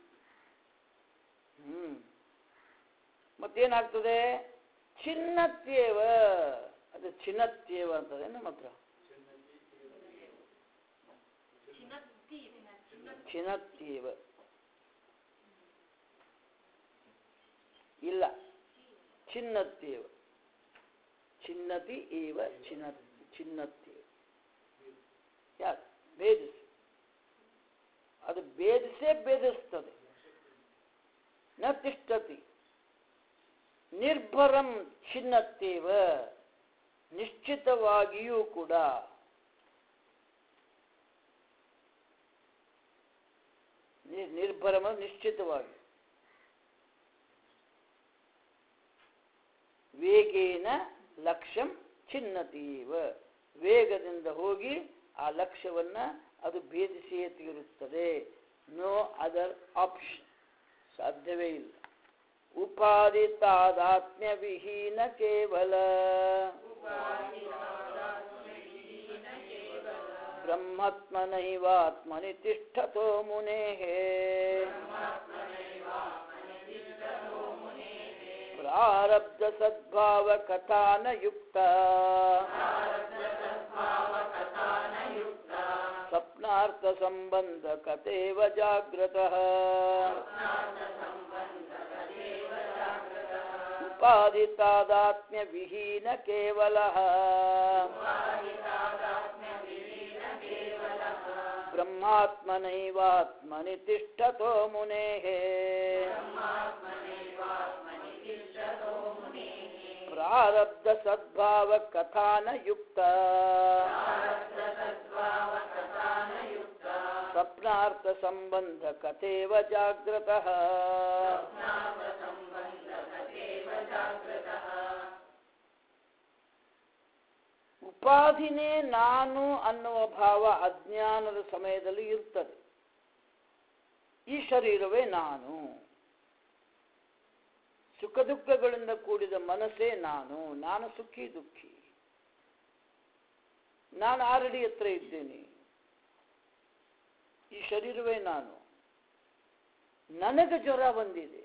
ಹ್ಮ್ ಮತ್ತೇನಾಗ್ತದೆ ಚಿನ್ನತ್ಯೇವ ಅದು ಚಿನ್ನತ್ಯೇವ ಅಂತದೆ ನಮ್ಮ ಹತ್ರ ಚಿನ್ನತ್ತಿ ಚಿನ್ನತ್ತಿ ಚಿನ್ನತ್ಯೇವ ಇಲ್ಲ ಚಿನ್ನತ್ಯೇವ ಚಿನ್ನತಿ ಏವ ಚಿನ್ನ ಚಿನ್ನತ್ಯೇವ ಯಾಕೆ ಭೇದಿಸಿ ಅದು ಭೇದಿಸೇ ಭೇದಿಸ್ತದೆ ನ ತಿಷ್ಟತಿ ನಿರ್ಭರಂ ಚಿನ್ನತ್ತೇವ ನಿಶ್ಚಿತವಾಗಿಯೂ ಕೂಡ ನಿ- ನಿರ್ಭರಮ ನಿಶ್ಚಿತವಾಗಿ ವೇಗೇನ ಲಕ್ಷ್ಯಂ ಚಿನ್ನತೀವ ವೇಗದಿಂದ ಹೋಗಿ ಆ ಲಕ್ಷ್ಯವನ್ನ ಅದು ಭೇದಿಸಿಯೇ ತೀರುತ್ತದೆ ನೋ ಅದರ್ ಆಪ್ಷನ್ ಸಾಧ್ಯವೇ ಇಲ್ಲ ಉಪಾಧಿ ತಾದಾತ್ಮ್ಯ ವಿಹೀನ ಕೇವಲ ಬ್ರಹ್ಮತ್ಮನೈವಾತ್ಮನಿ ತಿಷ್ಠತೋ ಮುನೇಃ ಪ್ರಾರಬ್ಧ ಸದ್ಭಾವ ಕಥಾನ ಯುಕ್ತ ಸ್ವಪ್ನಾರ್ಥ ಸಂಬಂಧ ಕಥೇವ ಜಾಗ್ರತಃ ಉಪಾಧಿ ತಾದಾತ್ಮ್ಯ ವಿಹೀನ ಕೇವಲ ಬ್ರಹ್ಮಾತ್ಮನೈವಾತ್ಮನಿ ತಿಷ್ಠತೋ ಮುನೇಃ ಪ್ರಾರಬ್ಧ ಸದ್ಭಾವ ಕಥಾನ ಯುಕ್ತ ಸ್ವಪ್ನಾರ್ಥ ಸಂಬಂಧ ಕಥೇವ ಜಾಗ್ರತಃ ಉಪಾಧಿನೇ ನಾನು ಅನ್ನುವ ಭಾವ ಅಜ್ಞಾನದ ಸಮಯದಲ್ಲಿ ಇರ್ತದೆ ಈ ಶರೀರವೇ ನಾನು ಸುಖ ದುಃಖಗಳಿಂದ ಕೂಡಿದ ಮನಸ್ಸೇ ನಾನು ನಾನು ಸುಖಿ ದುಃಖಿ ನಾನು ಆರಡಿ ಹತ್ರ ಇದ್ದೇನೆ ಈ ಶರೀರವೇ ನಾನು ನನಗೆ ಜ್ವರ ಬಂದಿದೆ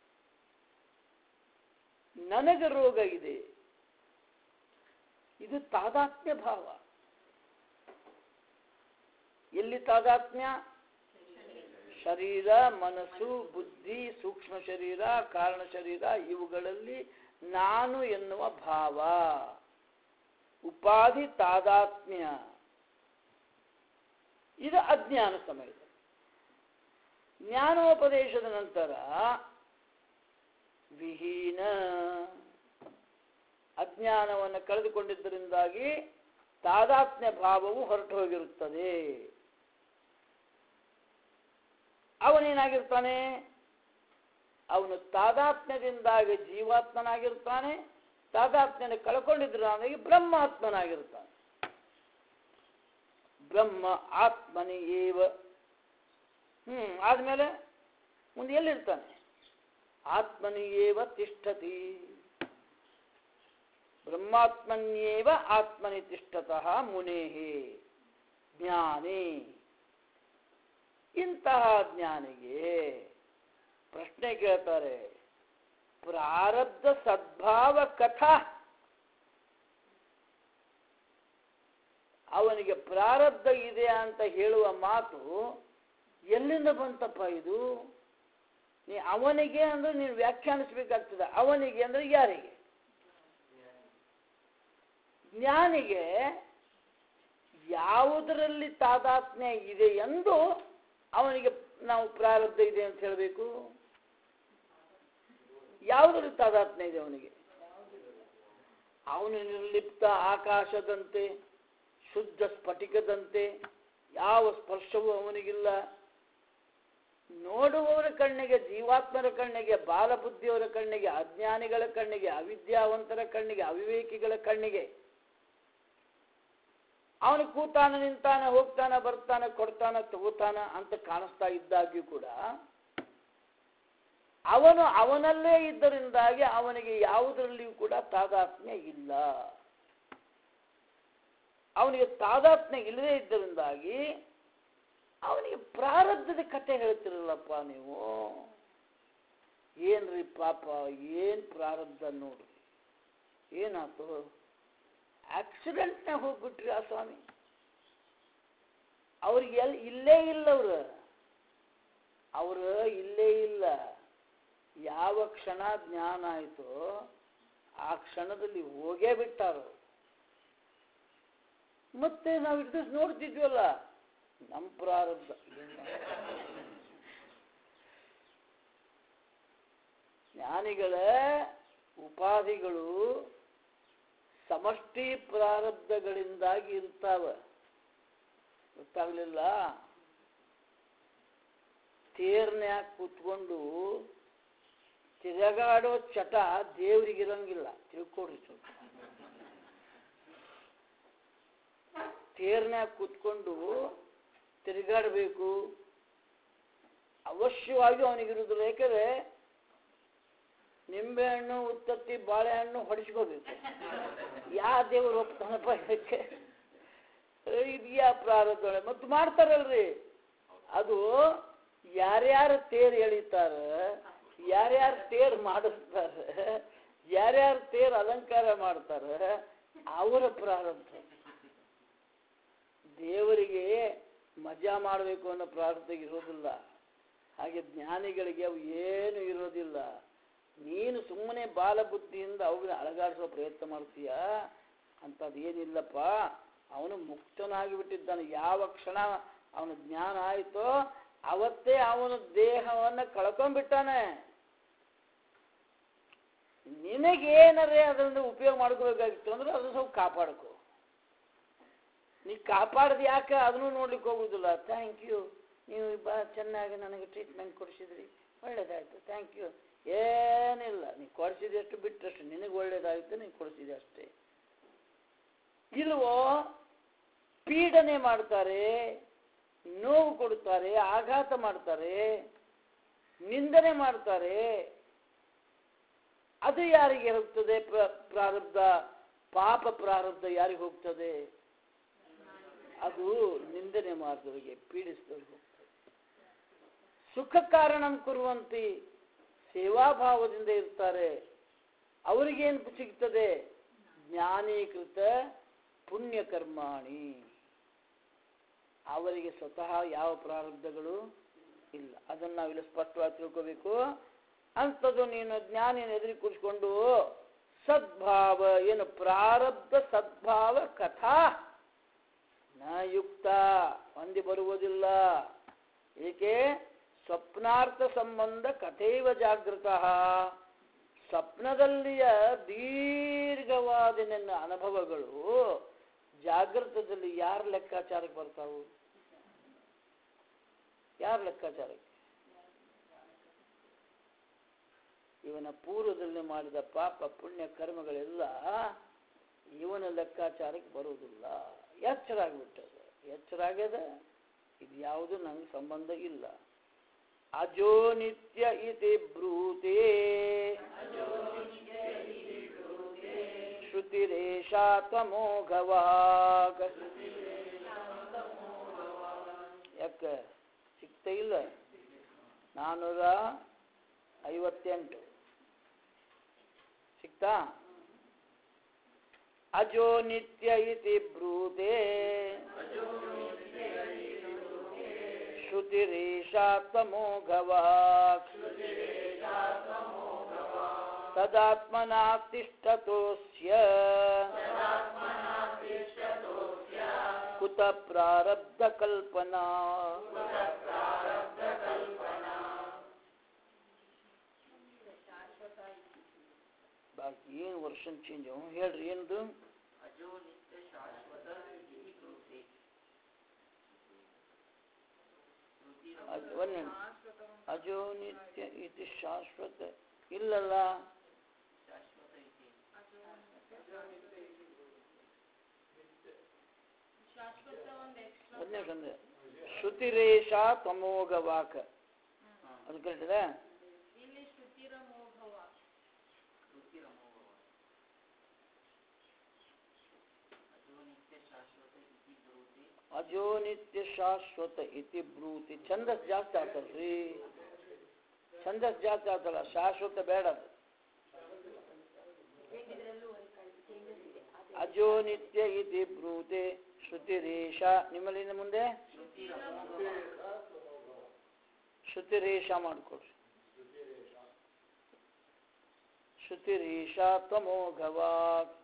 ನನಗೆ ರೋಗ ಇದೆ ಇದು ತಾದಾತ್ಮ್ಯ ಭಾವ ಎಲ್ಲಿ ತಾದಾತ್ಮ್ಯ ಶರೀರ ಮನಸ್ಸು ಬುದ್ಧಿ ಸೂಕ್ಷ್ಮ ಶರೀರ ಕಾರಣ ಶರೀರ ಇವುಗಳಲ್ಲಿ ನಾನು ಎನ್ನುವ ಭಾವ ಉಪಾಧಿ ತಾದಾತ್ಮ್ಯ ಇದು ಅಜ್ಞಾನ ಸಮಯದಲ್ಲಿ ಜ್ಞಾನೋಪದೇಶದ ನಂತರ ವಿಹೀನ ಅಜ್ಞಾನವನ್ನು ಕಳೆದುಕೊಂಡಿದ್ದರಿಂದಾಗಿ ತಾದಾತ್ಮ್ಯ ಭಾವವು ಹೊರಟು ಹೋಗಿರುತ್ತದೆ ಅವನೇನಾಗಿರ್ತಾನೆ ಅವನು ತಾದಾತ್ಮ್ಯದಿಂದಾಗಿ ಜೀವಾತ್ಮನಾಗಿರ್ತಾನೆ ತಾದಾತ್ಮ್ಯನ ಕಳ್ಕೊಂಡಿದ್ದರಿಂದಾಗಿ ಬ್ರಹ್ಮಾತ್ಮನಾಗಿರ್ತಾನೆ ಬ್ರಹ್ಮ ಆತ್ಮನಿ ಏವ ಹ್ಮ್ ಆದ್ಮೇಲೆ ಮುಂದೆ ಎಲ್ಲಿರ್ತಾನೆ ಆತ್ಮನಿ ಏವ ತಿಷ್ಠತಿ ಬ್ರಹ್ಮಾತ್ಮನ್ಯೇವ ಆತ್ಮನಿ ತಿಷ್ಠತಃ ಮುನೇಹಿ ಜ್ಞಾನಿ ಇಂತಹ ಜ್ಞಾನಿಗೆ ಪ್ರಶ್ನೆ ಕೇಳ್ತಾರೆ ಪ್ರಾರಬ್ಧ ಸದ್ಭಾವ ಕಥಾ ಅವನಿಗೆ ಪ್ರಾರಬ್ಧ ಇದೆ ಅಂತ ಹೇಳುವ ಮಾತು ಎಲ್ಲಿಂದ ಬಂತಪ್ಪ ಇದು ನೀ ಅವನಿಗೆ ಅಂದ್ರೆ ನೀನು ವ್ಯಾಖ್ಯಾನಿಸ್ಬೇಕಾಗ್ತದೆ ಅವನಿಗೆ ಅಂದ್ರೆ ಯಾರಿಗೆ ಜ್ಞಾನಿಗೆ ಯಾವುದರಲ್ಲಿ ತಾದಾತ್ಮ್ಯ ಇದೆ ಎಂದು ಅವನಿಗೆ ನಾವು ಪ್ರಾರಬ್ಧ ಇದೆ ಅಂತ ಹೇಳಬೇಕು ಯಾವುದರಲ್ಲಿ ತಾದಾತ್ಮ್ಯ ಇದೆ ಅವನಿಗೆ ಅವನು ನಿರ್ಲಿಪ್ತ ಆಕಾಶದಂತೆ ಶುದ್ಧ ಸ್ಫಟಿಕದಂತೆ ಯಾವ ಸ್ಪರ್ಶವೂ ಅವನಿಗಿಲ್ಲ ನೋಡುವವರ ಕಣ್ಣಿಗೆ ಜೀವಾತ್ಮರ ಕಣ್ಣಿಗೆ ಬಾಲಬುದ್ಧಿಯವರ ಕಣ್ಣಿಗೆ ಅಜ್ಞಾನಿಗಳ ಕಣ್ಣಿಗೆ ಅವಿದ್ಯಾವಂತರ ಕಣ್ಣಿಗೆ ಅವಿವೇಕಿಗಳ ಕಣ್ಣಿಗೆ ಅವನು ಕೂತಾನ ನಿಂತಾನ ಹೋಗ್ತಾನ ಬರ್ತಾನ ಕೊಡ್ತಾನ ತಗೋತಾನ ಅಂತ ಕಾಣಿಸ್ತಾ ಇದ್ದಾಗ್ಯೂ ಕೂಡ ಅವನು ಅವನಲ್ಲೇ ಇದ್ದರಿಂದಾಗಿ ಅವನಿಗೆ ಯಾವುದರಲ್ಲಿಯೂ ಕೂಡ ತಾದಾತ್ಮ್ಯ ಇಲ್ಲ ಅವನಿಗೆ ತಾದಾತ್ಮ್ಯ ಇಲ್ಲದೇ ಇದ್ದರಿಂದಾಗಿ ಅವನಿಗೆ ಪ್ರಾರಬ್ಧದ ಕತೆ ಹೇಳ್ತಿರಲ್ಲಪ್ಪ ನೀವು ಏನ್ರಿ ಪಾಪ ಏನ್ ಪ್ರಾರಬ್ಧ ನೋಡ್ರಿ ಏನಾತು ಆಕ್ಸಿಡೆಂಟ್ನಾಗ ಹೋಗ್ಬಿಟ್ರಿ ಆ ಸ್ವಾಮಿ ಅವ್ರಿಗೆ ಎಲ್ಲಿ ಇಲ್ಲೇ ಇಲ್ಲ ಅವ್ರು ಅವರು ಇಲ್ಲೇ ಇಲ್ಲ ಯಾವ ಕ್ಷಣ ಜ್ಞಾನ ಆಯಿತೋ ಆ ಕ್ಷಣದಲ್ಲಿ ಹೋಗೇ ಬಿಟ್ಟಾರು ಮತ್ತೆ ನಾವು ಇಟ್ಟು ದಿವ್ಸ ನೋಡ್ತಿದ್ವಲ್ಲ ನಮ್ಮ ಪ್ರಾರಬ್ಧ ಜ್ಞಾನಿಗಳ ಉಪಾಧಿಗಳು ಸಮಷ್ಟಿ ಪ್ರಾರಬ್ಧಗಳಿಂದಾಗಿ ಇರ್ತಾವ ಗೊತ್ತಾಗ್ಲಿಲ್ಲ ತೇರ್ನ್ಯಾಗ ಕೂತ್ಕೊಂಡು ತಿರುಗಾಡೋ ಚಟ ದೇವ್ರಿಗಿರಂಗಿಲ್ಲ ತಿಳ್ಕೊಡ್ರಿ ಸ್ವಲ್ಪ ತೇರ್ನ್ಯಾಗ ಕೂತ್ಕೊಂಡು ತಿರುಗಾಡಬೇಕು ಅವಶ್ಯವಾಗಿ ಅವನಿಗಿರುವುದಿಲ್ಲ ಯಾಕಂದ್ರೆ ನಿಂಬೆಹಣ್ಣು ಉತ್ತತ್ತಿ ಬಾಳೆಹಣ್ಣು ಹೊಡಿಸ್ಕೋಬೇಕು ಯಾ ದೇವರು ಒಪ್ತಾನಪ್ಪ ಇದಕ್ಕೆ ಇದೆಯಾ ಪ್ರಾರಬ್ಧ ಮತ್ತು ಮಾಡ್ತಾರಲ್ರಿ ಅದು ಯಾರ್ಯಾರು ತೇರು ಎಳಿತಾರ ಯಾರ್ಯಾರು ತೇರು ಮಾಡಿಸ್ತಾರ ಯಾರ್ಯಾರು ತೇರು ಅಲಂಕಾರ ಮಾಡ್ತಾರ ಅವರ ಪ್ರಾರಬ್ಧ ದೇವರಿಗೆ ಮಜಾ ಮಾಡಬೇಕು ಅನ್ನೋ ಪ್ರಾರಬ್ಧ ಇರೋದಿಲ್ಲ ಹಾಗೆ ಜ್ಞಾನಿಗಳಿಗೆ ಅವು ಏನು ಇರೋದಿಲ್ಲ ನೀನು ಸುಮ್ಮನೆ ಬಾಲಬುದ್ಧಿಯಿಂದ ಅವುಗಳನ್ನ ಅಳಗಾಡಿಸೋ ಪ್ರಯತ್ನ ಮಾಡ್ತೀಯ ಅಂಥದ್ದು ಏನಿಲ್ಲಪ್ಪ ಅವನು ಮುಕ್ತನಾಗಿ ಬಿಟ್ಟಿದ್ದಾನೆ ಯಾವ ಕ್ಷಣ ಅವನ ಜ್ಞಾನ ಆಯಿತೋ ಅವತ್ತೇ ಅವನ ದೇಹವನ್ನು ಕಳ್ಕೊಂಡ್ಬಿಟ್ಟಾನೆ ನಿನಗೇನರೇ ಅದರಿಂದ ಉಪಯೋಗ ಮಾಡ್ಕೋಬೇಕಾಗಿತ್ತು ಅಂದ್ರೆ ಅದನ್ನ ಸ್ವಲ್ಪ ಕಾಪಾಡ್ಕೋ ನೀ ಕಾಪಾಡ್ದು ಯಾಕೆ ಅದನ್ನು ನೋಡ್ಲಿಕ್ಕೆ ಹೋಗುದಿಲ್ಲ ಥ್ಯಾಂಕ್ ಯು ನೀವು ಬಾ ಚೆನ್ನಾಗಿ ನನಗೆ ಟ್ರೀಟ್ಮೆಂಟ್ ಕೊಡಿಸಿದ್ರಿ ಒಳ್ಳೇದಾಯ್ತು ಥ್ಯಾಂಕ್ ಯು ಏನಿಲ್ಲ ನೀ ಕೊಡಿಸಿದಷ್ಟು ಬಿಟ್ಟಷ್ಟು ನಿನಗೆ ಒಳ್ಳೇದಾಯ್ತು ನೀನು ಕೊಡಿಸಿದೆ ಅಷ್ಟೇ ಇಲ್ವೋ ಪೀಡನೆ ಮಾಡ್ತಾರೆ ನೋವು ಕೊಡ್ತಾರೆ ಆಘಾತ ಮಾಡ್ತಾರೆ ನಿಂದನೆ ಮಾಡ್ತಾರೆ ಅದು ಯಾರಿಗೆ ಹೋಗ್ತದೆ ಪ್ರ- ಪ್ರಾರಬ್ಧ ಪಾಪ ಪ್ರಾರಬ್ಧ ಯಾರಿಗೆ ಹೋಗ್ತದೆ ಅದು ನಿಂದನೆ ಮಾಡಿದವರಿಗೆ ಪೀಡಿಸಿದವರಿಗೆ ಹೋಗ್ತದೆ ಸುಖ ಕಾರಣಂ ಕುರುವಂತಿ ಸೇವಾಭಾವದಿಂದ ಇರ್ತಾರೆ ಅವರಿಗೇನು ಸಿಗ್ತದೆ ಜ್ಞಾನೀಕೃತ ಪುಣ್ಯಕರ್ಮಾಣಿ ಅವರಿಗೆ ಸ್ವತಃ ಯಾವ ಪ್ರಾರಬ್ಧಗಳು ಇಲ್ಲ ಅದನ್ನು ನಾವಿಲ್ಲಿ ಸ್ಪಷ್ಟವಾಗಿ ತಿಳ್ಕೋಬೇಕು ಅಂಥದ್ದು ನೀನು ಜ್ಞಾನಿನ ಎದುರಿ ಕೂರಿಸ್ಕೊಂಡು ಸದ್ಭಾವ ಏನು ಪ್ರಾರಬ್ಧ ಸದ್ಭಾವ ಕಥಾ ನ ಯುಕ್ತ ಹೊಂದಿ ಬರುವುದಿಲ್ಲ ಏಕೆ ಸ್ವಪ್ನಾರ್ಥ ಸಂಬಂಧ ಕಥೇವ ಜಾಗೃತ ಸ್ವಪ್ನದಲ್ಲಿಯ ದೀರ್ಘವಾದ ನನ್ನ ಅನುಭವಗಳು ಜಾಗೃತದಲ್ಲಿ ಯಾರ ಲೆಕ್ಕಾಚಾರಕ್ಕೆ ಬರ್ತಾವು ಯಾರ ಲೆಕ್ಕಾಚಾರಕ್ಕೆ ಇವನ ಪೂರ್ವದಲ್ಲಿ ಮಾಡಿದ ಪಾಪ ಪುಣ್ಯ ಕರ್ಮಗಳೆಲ್ಲ ಇವನ ಲೆಕ್ಕಾಚಾರಕ್ಕೆ ಬರುವುದಿಲ್ಲ ಎಚ್ಚರ ಆಗ್ಬಿಟ್ಟದ ಎಚ್ಚರ ಆಗ್ಯದ ಇದು ಯಾವುದು ನಂಗೆ ಸಂಬಂಧ ಇಲ್ಲ ಅಜೋ ನಿತ್ಯ ಇತಿ ಬ್ರೂತೆ ಶ್ರುತಿರೇಷಾ ತಮೋಘವಾಗ್ ಯಾಕ ಸಿಗ್ತಾ ಇಲ್ಲ ನಾನ್ನೂರ ಐವತ್ತೆಂಟು ಸಿಗ್ತಾ ಅಜೋ ನಿತ್ಯ ಇತಿ ಬ್ರೂತೆ ಶ್ರುತಿರೇಷಾ ತಮೋಘವಾಕ್ ತದಾತ್ಮನಾ ತಿಷ್ಠತೋಸ್ಯ ಕುತ ಪ್ರಾರಬ್ಧ ಕಲ್ಪನಾ ಬಾಕಿ ಏನು ವರ್ಷನ್ ಚೇಂಜ್ ಹೇಳ್ರಿ ಏನದು ಅಜೋ ನಿತ್ಯ ಶಾಶ್ವತ ಇತಿ ಬ್ರೂತೆ ಅದ್- ಒಂದ್ ನಿಮಿಷ. ಅಜೋ ನಿತ್ಯ ಇದು ಶಾಶ್ವತ ಇಲ್ಲಲ್ಲ ಶಾಶ್ವತ ಇತಿ ಶಾಶ್ವತ ಒಂದು ಎಕ್ಸ್ಟ್ರಾ ಒಂದ್ ನಿಮಿಷ ಅಂದ್ರೆ ಶ್ರುತಿರೇಷ ತಮೋಘ ವಾಕ ಅದು ಕರೆಕ್ಟ್ ಇಲ್ಲಿ ಶ್ರುತಿರ ಮೋಹವ ಶ್ರುತಿರಮೋಘವ ಅಜೋ ನಿತ್ಯ ಶಾಶ್ವತ ಇತಿ ಬ್ರೂತೆ ಅಜೋ ನಿತ್ಯ ಶಾಶ್ವತ ಇತಿ ಬ್ರೂತಿ ಛಂದಸ್ ಜಾಸ್ತಿ ಆಗ್ತಲ್ರಿ ಛಂದಸ್ ಜಾಸ್ತಿ ಆಗ್ತಲ್ಲ ಶಾಶ್ವತ ಬೇಡ ಅದು ಅಜೋ ನಿತ್ಯ ಇತಿ ಬ್ರೂತೆ ಶ್ರುತಿರೇಶ ನಿಮ್ಮಲ್ಲಿಂದ ಮುಂದೆ ಶ್ರುತಿರೇಶ ಮಾಡಿಕೊಡ್ರಿ ಶ್ರುತಿರೀಶ ತ್ವಮೋಘವಾಕ್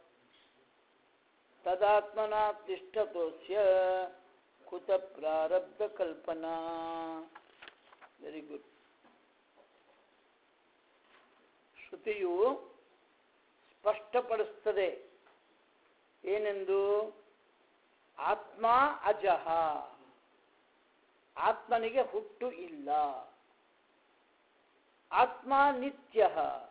ತದಾತ್ಮನ ತಿಷ್ಠತೋಸ್ಯ ಕುತ ಪ್ರಾರಬ್ಧ ಕಲ್ಪನಾ ವೆರಿ ಗುಡ್ ಶ್ರುತಿಯು ಸ್ಪಷ್ಟಪಡಿಸ್ತದೆ ಏನೆಂದು ಆತ್ಮ ಅಜಹ ಆತ್ಮನಿಗೆ ಹುಟ್ಟು ಇಲ್ಲ ಆತ್ಮ ನಿತ್ಯ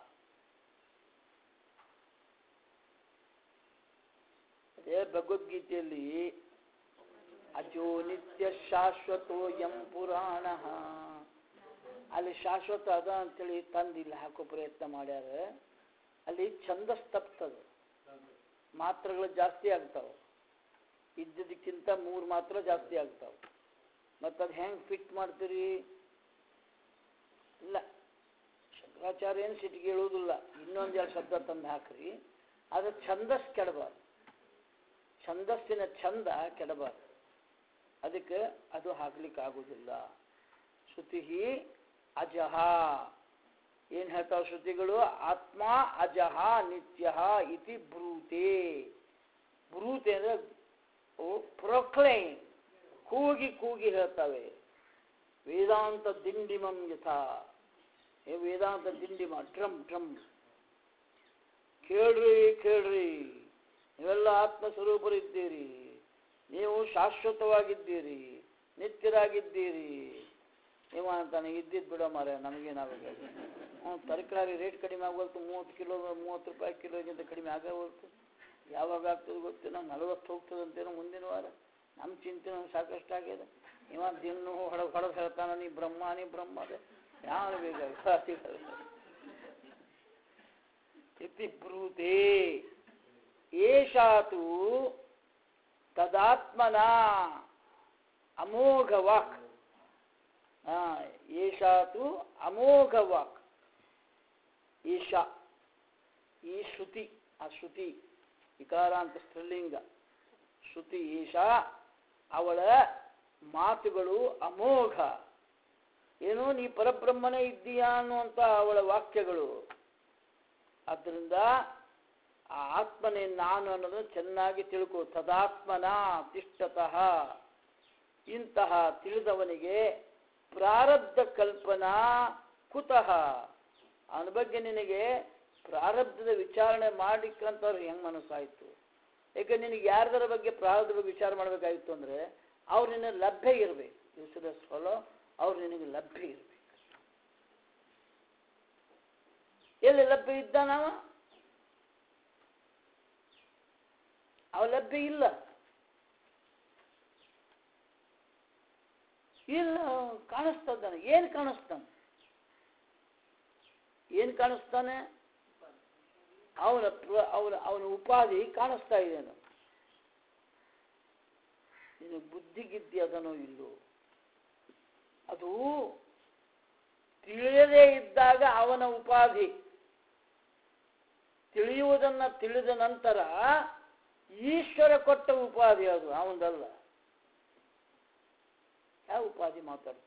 ಅದೇ ಭಗವದ್ಗೀತೆಯಲ್ಲಿ ಅಜೋ ನಿತ್ಯ ಶಾಶ್ವತೋ ಯಂ ಪುರಾಣ ಅಲ್ಲಿ ಶಾಶ್ವತ ಅದ ಅಂತೇಳಿ ತಂದು ಇಲ್ಲಿ ಹಾಕೋ ಪ್ರಯತ್ನ ಮಾಡ್ಯಾರ ಅಲ್ಲಿ ಛಂದಸ್ ತಪ್ತದ ಮಾತ್ರಗಳು ಜಾಸ್ತಿ ಆಗ್ತಾವ ಇದ್ದದಕ್ಕಿಂತ ಮೂರು ಮಾತ್ರ ಜಾಸ್ತಿ ಆಗ್ತಾವ ಮತ್ತು ಅದು ಹೆಂಗೆ ಫಿಟ್ ಮಾಡ್ತೀರಿ ಇಲ್ಲ ಶಂಕರಾಚಾರ್ಯ ಏನು ಸಿಟಿಗೆ ಹೇಳುವುದಿಲ್ಲ ಇನ್ನೊಂದು ಎರಡು ಶಬ್ದ ತಂದು ಹಾಕ್ರಿ ಅದು ಛಂದಸ್ ಕೆಡಬಾರ್ದು ಛಂದಸ್ಸಿನ ಛಂದ ಕೆಡಬಾರ್ದು ಅದಕ್ಕೆ ಅದು ಹಾಕ್ಲಿಕ್ಕೆ ಆಗುವುದಿಲ್ಲ ಶ್ರುತಿ ಅಜಹ ಏನು ಹೇಳ್ತಾವ ಶ್ರುತಿಗಳು ಆತ್ಮ ಅಜಹ ನಿತ್ಯ ಇತಿ ಬ್ರೂತೆ ಬ್ರೂತೆ ಅಂದ್ರೆ ಪ್ರೊಕ್ಲೈಮ್ ಕೂಗಿ ಕೂಗಿ ಹೇಳ್ತವೆ ವೇದಾಂತ ದಿಂಡಿಮಂ ಯಥಾ ಏ ವೇದಾಂತ ದಿಂಡಿಮ ಡ್ರಮ್ ಡ್ರಮ್ ಕೇಳ್ರಿ ಕೇಳ್ರಿ ನೀವೆಲ್ಲ ಆತ್ಮಸ್ವರೂಪರಿದ್ದೀರಿ ನೀವು ಶಾಶ್ವತವಾಗಿದ್ದೀರಿ ನಿತ್ಯರಾಗಿದ್ದೀರಿ ನೀವು ಅಂತಾನೆ ಇದ್ದಿದ್ದು ಬಿಡೋ ಮಾರ ನಮಗೇನಾಗಬೇಕು ಹ್ಞೂ ತರಕಾರಿ ರೇಟ್ ಕಡಿಮೆ ಆಗೋಲ್ತು ಮೂವತ್ತು ಕಿಲೋ ಮೂವತ್ತು ರೂಪಾಯಿ ಕಿಲೋಗಿಂತ ಕಡಿಮೆ ಆಗೋಲ್ತು ಯಾವಾಗ ಆಗ್ತದೆ ಗೊತ್ತಿಲ್ಲ ನಲವತ್ತು ಹೋಗ್ತದೆ ಅಂತೇನೋ ಮುಂದಿನ ವಾರ ನಮ್ಮ ಚಿಂತೆ ನಮ್ಗೆ ಸಾಕಷ್ಟು ಆಗ್ಯದ ಇವ ದಿನ ಹೊಡೆದು ಹೊಡೆದು ಹೇಳ್ತಾನ ನೀ ಬ್ರಹ್ಮ ನೀ ಬ್ರಹ್ಮ ಅದೇ ಯಾವ ಬೇಕಾಗ ಇತಿ ಬ್ರೂತೆ ಏಷಾತು ತದಾತ್ಮನ ಅಮೋಘ ವಾಕ್ ಏಷಾತು ಅಮೋಘ ವಾಕ್ ಈಶಾ ಈ ಶ್ರುತಿ ಆ ಶ್ರುತಿ ವಿಕಾರ ಅಂತ ಸ್ತ್ರೀಲಿಂಗ ಶ್ರುತಿ ಈಶಾ ಅವಳ ಮಾತುಗಳು ಅಮೋಘ ಏನೋ ನೀ ಪರಬ್ರಹ್ಮನೇ ಇದ್ದೀಯಾ ಅನ್ನುವಂಥ ಅವಳ ವಾಕ್ಯಗಳು ಆದ್ದರಿಂದ ಆ ಆತ್ಮನೇ ನಾನು ಅನ್ನೋದನ್ನು ಚೆನ್ನಾಗಿ ತಿಳ್ಕೊ ತದಾತ್ಮನ ತಿಷ್ಟತಃ ಇಂತಹ ತಿಳಿದವನಿಗೆ ಪ್ರಾರಬ್ಧ ಕಲ್ಪನಾ ಕುತಃ ಅವನ ಬಗ್ಗೆ ನಿನಗೆ ಪ್ರಾರಬ್ಧದ ವಿಚಾರಣೆ ಮಾಡಿಕ್ಕಂತವ್ರು ಹೆಂಗೆ ಮನಸ್ಸಾಯಿತು ಯಾಕೆ ನಿನಗೆ ಯಾರ್ದರ ಬಗ್ಗೆ ಪ್ರಾರಬ್ಧ ಬಗ್ಗೆ ವಿಚಾರ ಮಾಡಬೇಕಾಗಿತ್ತು ಅಂದರೆ ಅವ್ರು ನಿನ್ನ ಲಭ್ಯ ಇರಬೇಕು ಯು ಫಾಲೋ ಅವ್ರು ನಿನಗೆ ಲಭ್ಯ ಇರಬೇಕು ಎಲ್ಲಿ ಲಭ್ಯ ಇದ್ದಾನವ ಅವ ಲಭ್ಯ ಇಲ್ಲ ಇಲ್ಲ ಕಾಣಿಸ್ತಾ ಇದ್ದಾನೆ ಏನು ಕಾಣಿಸ್ತಾನೆ ಏನು ಕಾಣಿಸ್ತಾನೆ ಅವನ ಪ್ರ- ಅವನ ಅವನ ಉಪಾಧಿ ಕಾಣಿಸ್ತಾ ಇದೆನು ನಿನಗೆ ಬುದ್ಧಿಗಿದ್ದಿ ಅದನೋ ಇಲ್ಲೋ ಅದು ತಿಳಿಯದೇ ಇದ್ದಾಗ ಅವನ ಉಪಾಧಿ ತಿಳಿಯುವುದನ್ನ ತಿಳಿದ ನಂತರ ಈಶ್ವರ ಕೊಟ್ಟ ಉಪಾಧಿ ಅದು ಅವನದಲ್ಲ ಯಾವ ಉಪಾಧಿ ಮಾತಾಡ್ತೀನಿ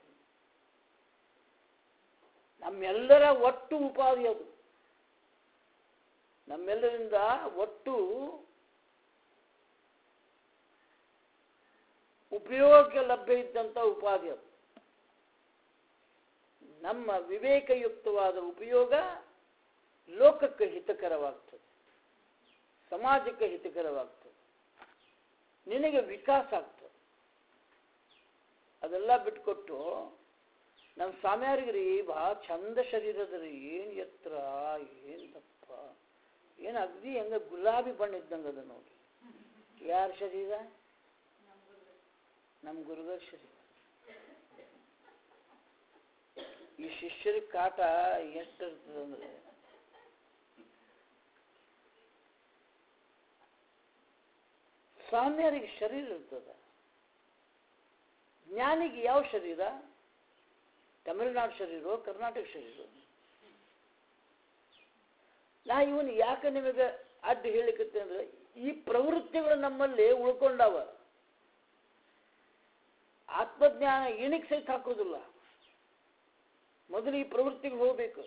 ನಮ್ಮೆಲ್ಲರ ಒಟ್ಟು ಉಪಾಧಿ ಅದು ನಮ್ಮೆಲ್ಲರಿಂದ ಒಟ್ಟು ಉಪಯೋಗಕ್ಕೆ ಲಭ್ಯ ಇದ್ದಂಥ ಉಪಾಧಿ ಅದು ನಮ್ಮ ವಿವೇಕಯುಕ್ತವಾದ ಉಪಯೋಗ ಲೋಕಕ್ಕೆ ಹಿತಕರವಾಗ್ತದೆ ಸಮಾಜಕ್ಕೆ ಹಿತಕರವಾಗ್ತದೆ ನಿನಗೆ ವಿಕಾಸ ಆಗ್ತದೆ ಅದೆಲ್ಲ ಬಿಟ್ಕೊಟ್ಟು ನಮ್ಮ ಸ್ವಾಮಿಯಾರಿಗೆ ರೀ ಭಾಳ ಚಂದ ಶರೀರದ ರೀ ಏನು ಎತ್ತರ ಏನು ದಪ್ಪ ಏನು ಅಗದಿ ಹೆಂಗ ಗುಲಾಬಿ ಬಣ್ಣ ಇದ್ದಂಗೆ ಅದ ನೋಡಿ ಯಾರ ಶರೀರ ನಮ್ಮ ಗುರುಗಳ ಶರೀರ ಈ ಶಿಷ್ಯರ ಕಾಟ ಎಷ್ಟು ಇರ್ತದಂದ್ರೆ ಸ್ವಾಮಿಯರಿಗೆ ಶರೀರ ಇರ್ತದ ಜ್ಞಾನಿಗೆ ಯಾವ ಶರೀರ ತಮಿಳುನಾಡು ಶರೀರ ಕರ್ನಾಟಕ ಶರೀರ ನಾ ಇವನು ಯಾಕೆ ನಿಮಗೆ ಅಡ್ಡ ಹೇಳಿಕತ್ತೆ ಅಂದ್ರೆ ಈ ಪ್ರವೃತ್ತಿಗಳು ನಮ್ಮಲ್ಲಿ ಉಳ್ಕೊಂಡಾವ ಆತ್ಮಜ್ಞಾನ ಇಣಿಗೆ ಸಹಿತ ಹಾಕೋದಿಲ್ಲ ಮೊದಲು ಈ ಪ್ರವೃತ್ತಿಗಳು ಹೋಗ್ಬೇಕು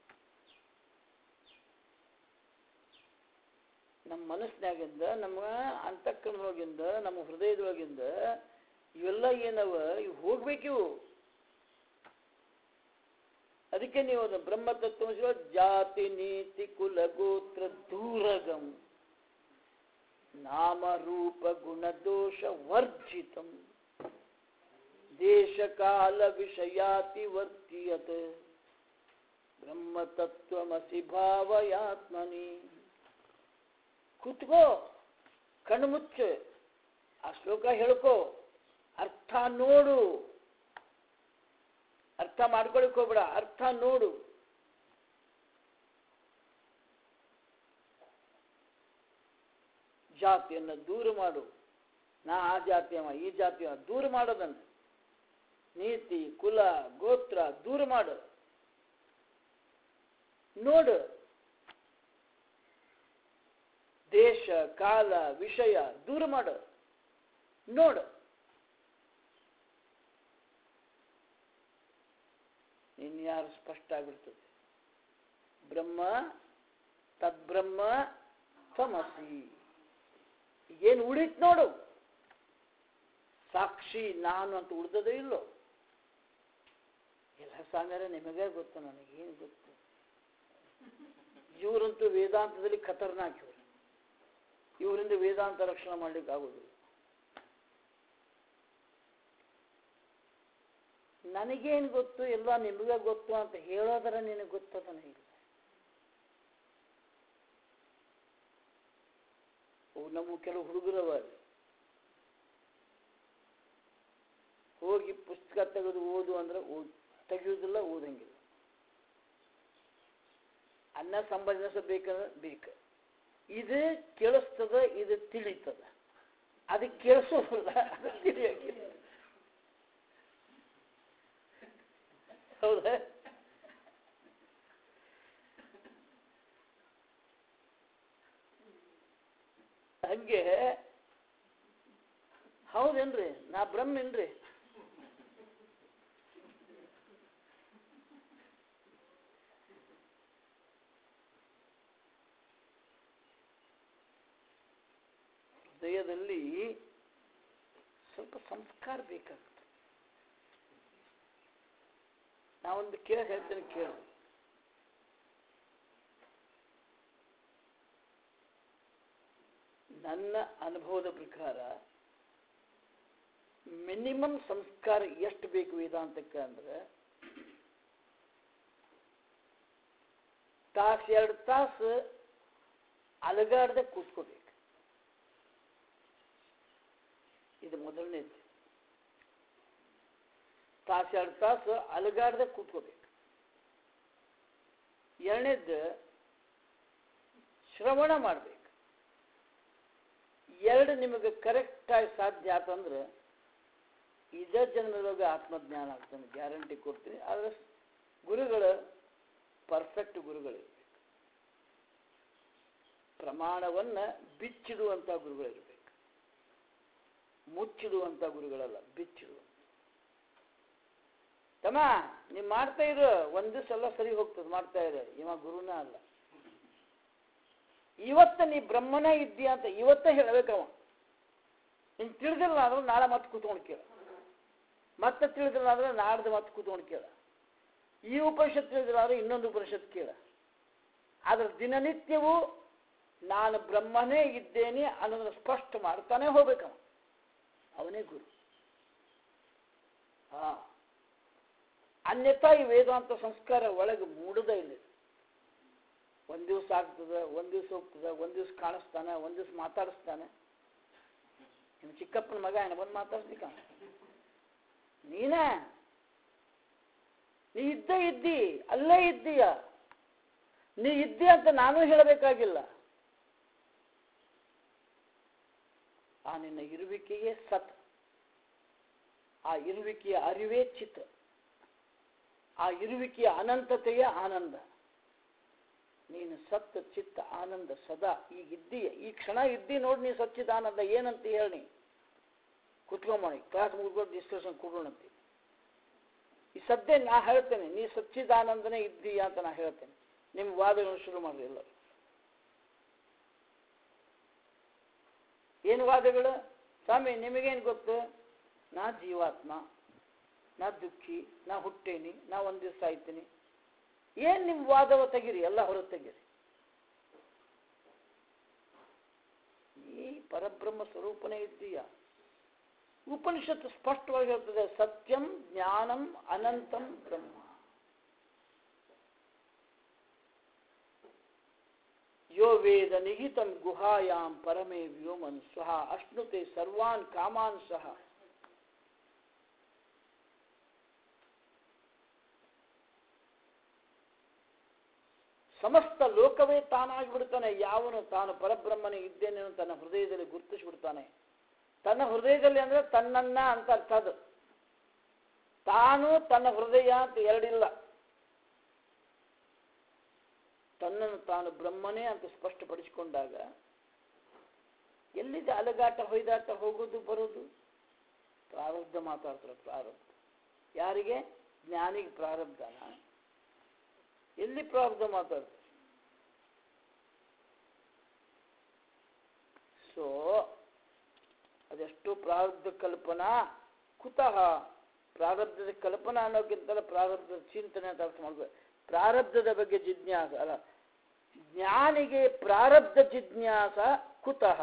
ನಮ್ಮ ಮನಸ್ಸಿನಾಗಿಂದ ನಮ್ಮ ಅಂತಃಕರಣದೊಳಗಿಂದ ನಮ್ಮ ಹೃದಯದೊಳಗಿಂದ ಇವೆಲ್ಲ ಏನವ ಇವು ಹೋಗ್ಬೇಕಿವು ಅದಕ್ಕೆ ನೀವು ಅದು ಬ್ರಹ್ಮತತ್ವ ಜಾತಿ ನೀತಿ ಕುಲ ಗೋತ್ರ ದೂರಗಂ ನಾಮ ರೂಪ ಗುಣದೋಷ ವರ್ಜಿತಂ ದೇಶ ಕಾಲ ವಿಷಯಾತಿ ವರ್ತಿಯತ್ ಬ್ರಹ್ಮತತ್ವಮಸಿ ಭಾವಯಾತ್ಮನಿ ಕೂತ್ಕೋ ಕಣ್ಣು ಮುಚ್ಚು ಆ ಶ್ಲೋಕ ಹೇಳ್ಕೋ ಅರ್ಥ ನೋಡು ಅರ್ಥ ಮಾಡ್ಕೊಳಕ್ ಹೋಗ್ಬೇಡ ಅರ್ಥ ನೋಡು ಜಾತಿಯನ್ನು ದೂರ ಮಾಡು ನಾ ಆ ಜಾತಿಯವ ಈ ಜಾತಿಯ ದೂರ ಮಾಡೋದನ್ನು ನೀತಿ ಕುಲ ಗೋತ್ರ ದೂರ ಮಾಡು ನೋಡು ದೇಶ ಕಾಲ ವಿಷಯ ದೂರ ಮಾಡು ನೋಡು ಇನ್ಯಾರು ಸ್ಪಷ್ಟ ಆಗಿರ್ತದೆ ಬ್ರಹ್ಮ ತದ್ಬ್ರಹ್ಮ ತಮಸಿ ಏನು ಉಳಿತ್ ನೋಡು ಸಾಕ್ಷಿ ನಾನು ಅಂತ ಉಳಿದದೇ ಇಲ್ಲೋ ಎಲ್ಲ ಸ್ವಾಮಿಯರ ನಿಮಗೇ ಗೊತ್ತು ನನಗೇನು ಗೊತ್ತು ಇವರಂತೂ ವೇದಾಂತದಲ್ಲಿ ಖತರ್ನಾಕ್ ಇವರು ಇವರಿಂದ ವೇದಾಂತ ರಕ್ಷಣೆ ಮಾಡ್ಲಿಕ್ಕೆ ಆಗೋದಿಲ್ಲ ನನಗೇನು ಗೊತ್ತು ಎಲ್ಲ ನಿಮಗೆ ಗೊತ್ತು ಅಂತ ಹೇಳೋದರ ನಿನಗೆ ಗೊತ್ತದನ ಇಲ್ಲ ಅವು ನಮ್ಮ ಕೆಲವು ಹುಡುಗರವ ಅಲ್ಲಿ. ಹೋಗಿ ಪುಸ್ತಕ ತೆಗೆದು ಓದು ಅಂದ್ರೆ ಓದ್ ತೆಗೆಯುವುದಿಲ್ಲ ಓದಂಗಿಲ್ಲ ಅನ್ನ ಸಂಭಾಷಣೆ ಬೇಕಂದ್ರೆ ಬೇಕು ಇದು ಕೇಳಿಸ್ತದ ಇದು ತಿಳಿತದ ಅದಕ್ಕೆ ಕೇಳಿಸೋದಿಲ್ಲ ಅದು ತಿಳಿಯೋಂಗಿಲ್ಲ ಹೌದಾ ಹಂಗೆ ಹೌದೇನ್ರಿ ನಾ ಬ್ರಹ್ಮೇನ್ರಿ ಹೃದಯದಲ್ಲಿ ಸ್ವಲ್ಪ ಸಂಸ್ಕಾರ ಬೇಕಾಗುತ್ತೆ ನಾವೊಂದು ಕೇಳಿ ಹೇಳ್ತೇನೆ ಕೇಳು ನನ್ನ ಅನುಭವದ ಪ್ರಕಾರ ಮಿನಿಮಮ್ ಸಂಸ್ಕಾರ ಎಷ್ಟು ಬೇಕು ವೇದಾಂತಕ್ಕೆ ಅಂದ್ರೆ ತಾಸು ಎರಡು ತಾಸು ಅಲಗಾಡದೆ ಕೂತ್ಕೋಬೇಕು ಇದು ಮೊದಲನೇದು ತಾಸು ಎರಡು ತಾಸು ಅಲಗಾಡದೆ ಕೂತ್ಕೋಬೇಕು ಎರಡನೇದ್ದು ಶ್ರವಣ ಮಾಡಬೇಕು ಎರಡು ನಿಮಗೆ ಕರೆಕ್ಟಾಗಿ ಸಾಧ್ಯ ಆತಂದ್ರೆ ಇದೇ ಜನ್ಮದೊಳಗೆ ಆತ್ಮಜ್ಞಾನ ಆಗ್ತಾನೆ ಗ್ಯಾರಂಟಿ ಕೊಡ್ತೀನಿ ಆದರೆ ಗುರುಗಳು ಪರ್ಫೆಕ್ಟ್ ಗುರುಗಳಿರ್ಬೇಕು ಪ್ರಮಾಣವನ್ನು ಬಿಚ್ಚಿಡುವಂಥ ಗುರುಗಳಿರ್ಬೇಕು ಮುಚ್ಚಿಡುವಂಥ ಗುರುಗಳಲ್ಲ ಬಿಚ್ಚಿಡುವಂಥ ತಮ್ಮ ನೀವು ಮಾಡ್ತಾ ಇರು ಒಂದು ದಿವಸ ಎಲ್ಲ ಸರಿ ಹೋಗ್ತದೆ ಮಾಡ್ತಾ ಇರು ಇವ ಗುರುನ ಅಲ್ಲ ಇವತ್ತು ನೀ ಬ್ರಹ್ಮನೇ ಇದ್ದೀಯ ಅಂತ ಇವತ್ತೇ ಹೇಳಬೇಕವ ನಿಂಗೆ ತಿಳಿದಿಲ್ಲ ಅಂದ್ರೆ ನಾಳೆ ಮತ್ತೆ ಕೂತ್ಕೊಂಡು ಕೇಳ ಮತ್ತೆ ತಿಳಿದಿಲ್ಲ ಅಂದ್ರೆ ನಾಡ್ದು ಮತ್ತೆ ಕೂತ್ಕೊಂಡು ಕೇಳ ಈ ಉಪನಿಷತ್ ತಿಳಿದಿಲ್ಲ ಅಂದ್ರೆ ಇನ್ನೊಂದು ಉಪನಿಷತ್ ಕೇಳ ಆದ್ರೆ ದಿನನಿತ್ಯವೂ ನಾನು ಬ್ರಹ್ಮನೇ ಇದ್ದೇನೆ ಅನ್ನೋದನ್ನು ಸ್ಪಷ್ಟ ಮಾಡ್ತಾನೆ ಹೋಗ್ಬೇಕವ ಅವನೇ ಗುರು ಹಾ ಅನ್ಯಥಾ ಈ ವೇದಾಂತ ಸಂಸ್ಕಾರ ಒಳಗೆ ಮೂಡದೇ ಇಲ್ಲ ಒಂದು ದಿವಸ ಆಗ್ತದೆ ಒಂದು ದಿವಸ ಹೋಗ್ತದೆ ಒಂದು ದಿವಸ ಕಾಣಿಸ್ತಾನೆ ಒಂದು ದಿವಸ ಮಾತಾಡಿಸ್ತಾನೆ ನಿಮ್ಮ ಚಿಕ್ಕಪ್ಪನ ಮಗ ಏನು ಬಂದು ಮಾತಾಡ್ತಿಕ ನೀನೇ ನೀ ಇದ್ದೇ ಇದ್ದಿ ಅಲ್ಲೇ ಇದ್ದೀಯ ನೀ ಇದ್ದಿ ಅಂತ ನಾನು ಹೇಳಬೇಕಾಗಿಲ್ಲ ಆ ನಿನ್ನ ಇರುವಿಕೆಯೇ ಸತ್ ಆ ಇರುವಿಕೆಯ ಅರಿವೇ ಚಿತ್ ಆ ಇರುವಿಕೆಯ ಅನಂತತೆಯ ಆನಂದ ನೀನು ಸತ್ತ ಚಿತ್ತ ಆನಂದ ಸದಾ ಈಗ ಇದ್ದೀಯ ಈ ಕ್ಷಣ ಇದ್ದಿ ನೋಡಿ ನೀ ಸಚ್ಚಿದಾನಂದ ಏನಂತ ಹೇಳಿ ಕುತ್ಕೊಂಬಣಿ ಕ್ಲಾಸ್ ಮುಗಿದ್ಕೊಂಡು ಡಿಸ್ಕಷನ್ ಕೂಡೋಣಂತೆ ಈ ಸದ್ಯ ನಾ ಹೇಳ್ತೇನೆ ನೀ ಸಚ್ಚಿದಾನಂದನೇ ಇದ್ದೀಯ ಅಂತ ನಾ ಹೇಳ್ತೇನೆ ನಿಮ್ಮ ವಾದಗಳನ್ನು ಶುರು ಮಾಡ್ರಿ ಎಲ್ಲರೂ ಏನು ವಾದಗಳು ಸ್ವಾಮಿ ನಿಮಗೇನು ಗೊತ್ತು ನಾ ಜೀವಾತ್ಮ ನಾ ದುಃಖಿ ನಾ ಹುಟ್ಟೇನಿ ನಾ ಒಂದು ದಿವಸ ಸಾಯ್ತೀನಿ ಏನು ನಿಮ್ಮ ವಾದವ ತೆಗೀರಿ ಎಲ್ಲ ಹೊರ ತೆಗೀರಿ ಈ ಪರಬ್ರಹ್ಮ ಸ್ವರೂಪನೇ ಇದ್ದೀಯ ಉಪನಿಷತ್ತು ಸ್ಪಷ್ಟವಾಗಿ ಹೇಳ್ತದೆ ಸತ್ಯಂ ಜ್ಞಾನಂ ಅನಂತಂ ಬ್ರಹ್ಮ ಯೋ ವೇದ ನಿಹಿತಂ ಗುಹಾಯಾಂ ಪರಮೇ ವ್ಯೋಮನ್ ಸ್ವಹ ಅಶ್ನುತೆ ಸರ್ವಾನ್ ಕಾಮಾನ್ ಸಹ ಸಮಸ್ತ ಲೋಕವೇ ತಾನಾಗಿ ಬಿಡ್ತಾನೆ ಯಾವನು ತಾನು ಪರಬ್ರಹ್ಮನೇ ಇದ್ದೇನೆ ಅಂತ ತನ್ನ ಹೃದಯದಲ್ಲಿ ಗುರುತಿಸಿಬಿಡ್ತಾನೆ ತನ್ನ ಹೃದಯದಲ್ಲಿ ಅಂದ್ರೆ ತನ್ನನ್ನ ಅಂತ ಅರ್ಥ ಅದು ತಾನು ತನ್ನ ಹೃದಯ ಅಂತ ಎರಡಿಲ್ಲ ತನ್ನನ್ನು ತಾನು ಬ್ರಹ್ಮನೇ ಅಂತ ಸ್ಪಷ್ಟಪಡಿಸಿಕೊಂಡಾಗ ಎಲ್ಲಿದೆ ಅಲಗಾಟ ಹೊಯ್ದಾಟ ಹೋಗೋದು ಬರೋದು ಪ್ರಾರಬ್ಧ ಮಾತಾಡ್ತಾರೆ ಪ್ರಾರಬ್ಧ ಯಾರಿಗೆ ಜ್ಞಾನಿಗೆ ಪ್ರಾರಬ್ಧನ ಎಲ್ಲಿ ಪ್ರಾರಬ್ಧ ಮಾತಾಡ್ತಾರೆ ಸೊ ಅದೆಷ್ಟು ಪ್ರಾರಬ್ಧ ಕಲ್ಪನಾ ಕುತಃ ಪ್ರಾರಬ್ಧದ ಕಲ್ಪನಾ ಅನ್ನೋಕ್ಕಿಂತಲ ಪ್ರಾರಬ್ಧದ ಚಿಂತನೆ ಅಂತ ಅರ್ಥ ಮಾಡ್ಬೇಕು ಪ್ರಾರಬ್ಧದ ಬಗ್ಗೆ ಜಿಜ್ಞಾಸ ಅಲ್ಲ ಜ್ಞಾನಿಗೆ ಪ್ರಾರಬ್ಧ ಜಿಜ್ಞಾಸ ಕುತಃ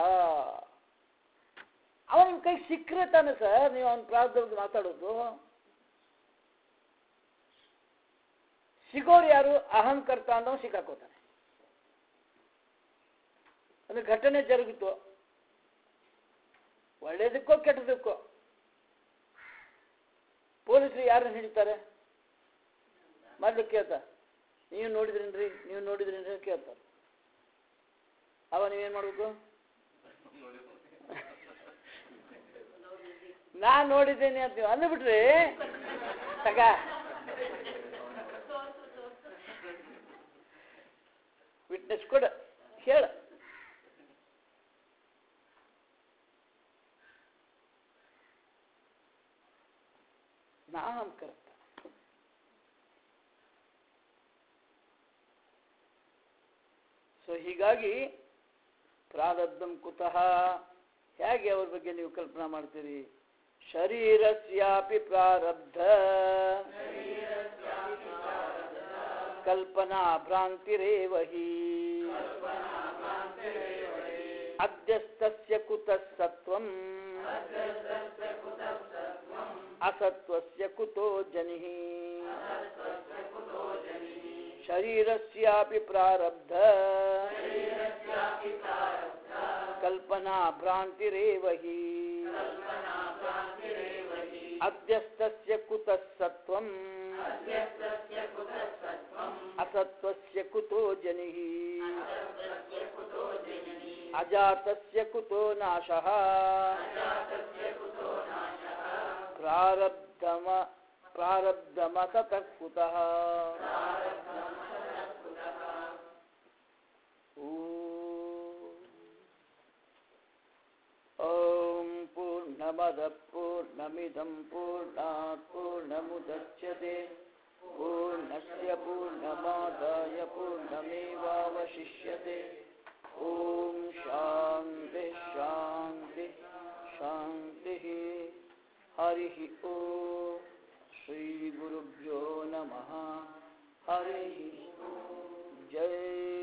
ಅವನ ಕೈ ಸಿಕ್ಕರೆ ತಾನೆ ಸರ್ ನೀವು ಅವನ ಪ್ರಾರಬ್ಧ ಬಗ್ಗೆ ಮಾತಾಡೋದು ಸಿಗೋರು ಯಾರು ಅಹಂಕರ್ತ ಅಂದವ ಸಿಕ್ಕಾಕೋತಾನೆ ಒಂದು ಘಟನೆ ಜರುಗಿತು ಒಳ್ಳೇದಕ್ಕೋ ಕೆಟ್ಟದಕ್ಕೋ ಪೊಲೀಸರು ಯಾರನ್ನ ಹಿಡಿತಾರೆ ಮೊದಲು ಕೇಳ್ತಾರೆ ನೀವು ನೋಡಿದ್ರೇನ್ರಿ ನೀವು ನೋಡಿದ್ರೇನ್ರಿ ಅಂತ ಕೇಳ್ತಾರೆ ಅವ ನೀವೇನ್ ಮಾಡ್ಬೇಕು ನಾ ನೋಡಿದ್ದೇನೆ ಅಂತ ನೀವು ಅಂದ್ಬಿಟ್ರಿ ತಗ ವಿಟ್ನೆಸ್ ಕೊಡ ಹೇಳ ನಾಹಂಕರ್ತ ಸೊ ಹೀಗಾಗಿ ಪ್ರಾರಬ್ಧಂ ಕುತಃ ಹೇಗೆ ಅವ್ರ ಬಗ್ಗೆ ನೀವು ಕಲ್ಪನಾ ಮಾಡ್ತೀರಿ ಶರೀರಸ್ಯಾಪಿ ಪ್ರಾರಬ್ಧ ಕಲ್ಪನಾ ಭ್ರಾಂತಿರೇವ ಹಿ ಅಧ್ಯಸ್ತಸ್ಯ ಕುತಃ ಸತ್ವಂ ಅಸತ್ವಸ್ಯ ಕುತೋ ಜನಿಃ ಶರೀರಸ್ಯಾಪಿ ಪ್ರಾರಬ್ಧ ಕಲ್ಪನಾ ಭ್ರಾಂತಿರೇವ ಹಿ ಅಧ್ಯಸ್ತಸ್ಯ ಕುತಃ ಸತ್ವಂ ಅಸತ್ವಸ್ಯ ಕುತೋ ಜನಿಃ ಅಜಾತಸ್ಯ ಕುತೋ ನಾಶಃ ಪ್ರಾರಬ್ಧಮ ಪ್ರಾರಬ್ಧಮಸತಃ ಕುತಃ ॐ पूर्णमदः पूर्णमिदं पूर्णात् पूर्णमुदच्यते पूर्णस्य पूर्णमादाय पूर्णमेवावशिष्यते ॐ शान्तिः शान्तिः शान्तिः हरिः ॐ श्रीगुरुभ्यो नमः हरिः ॐ जय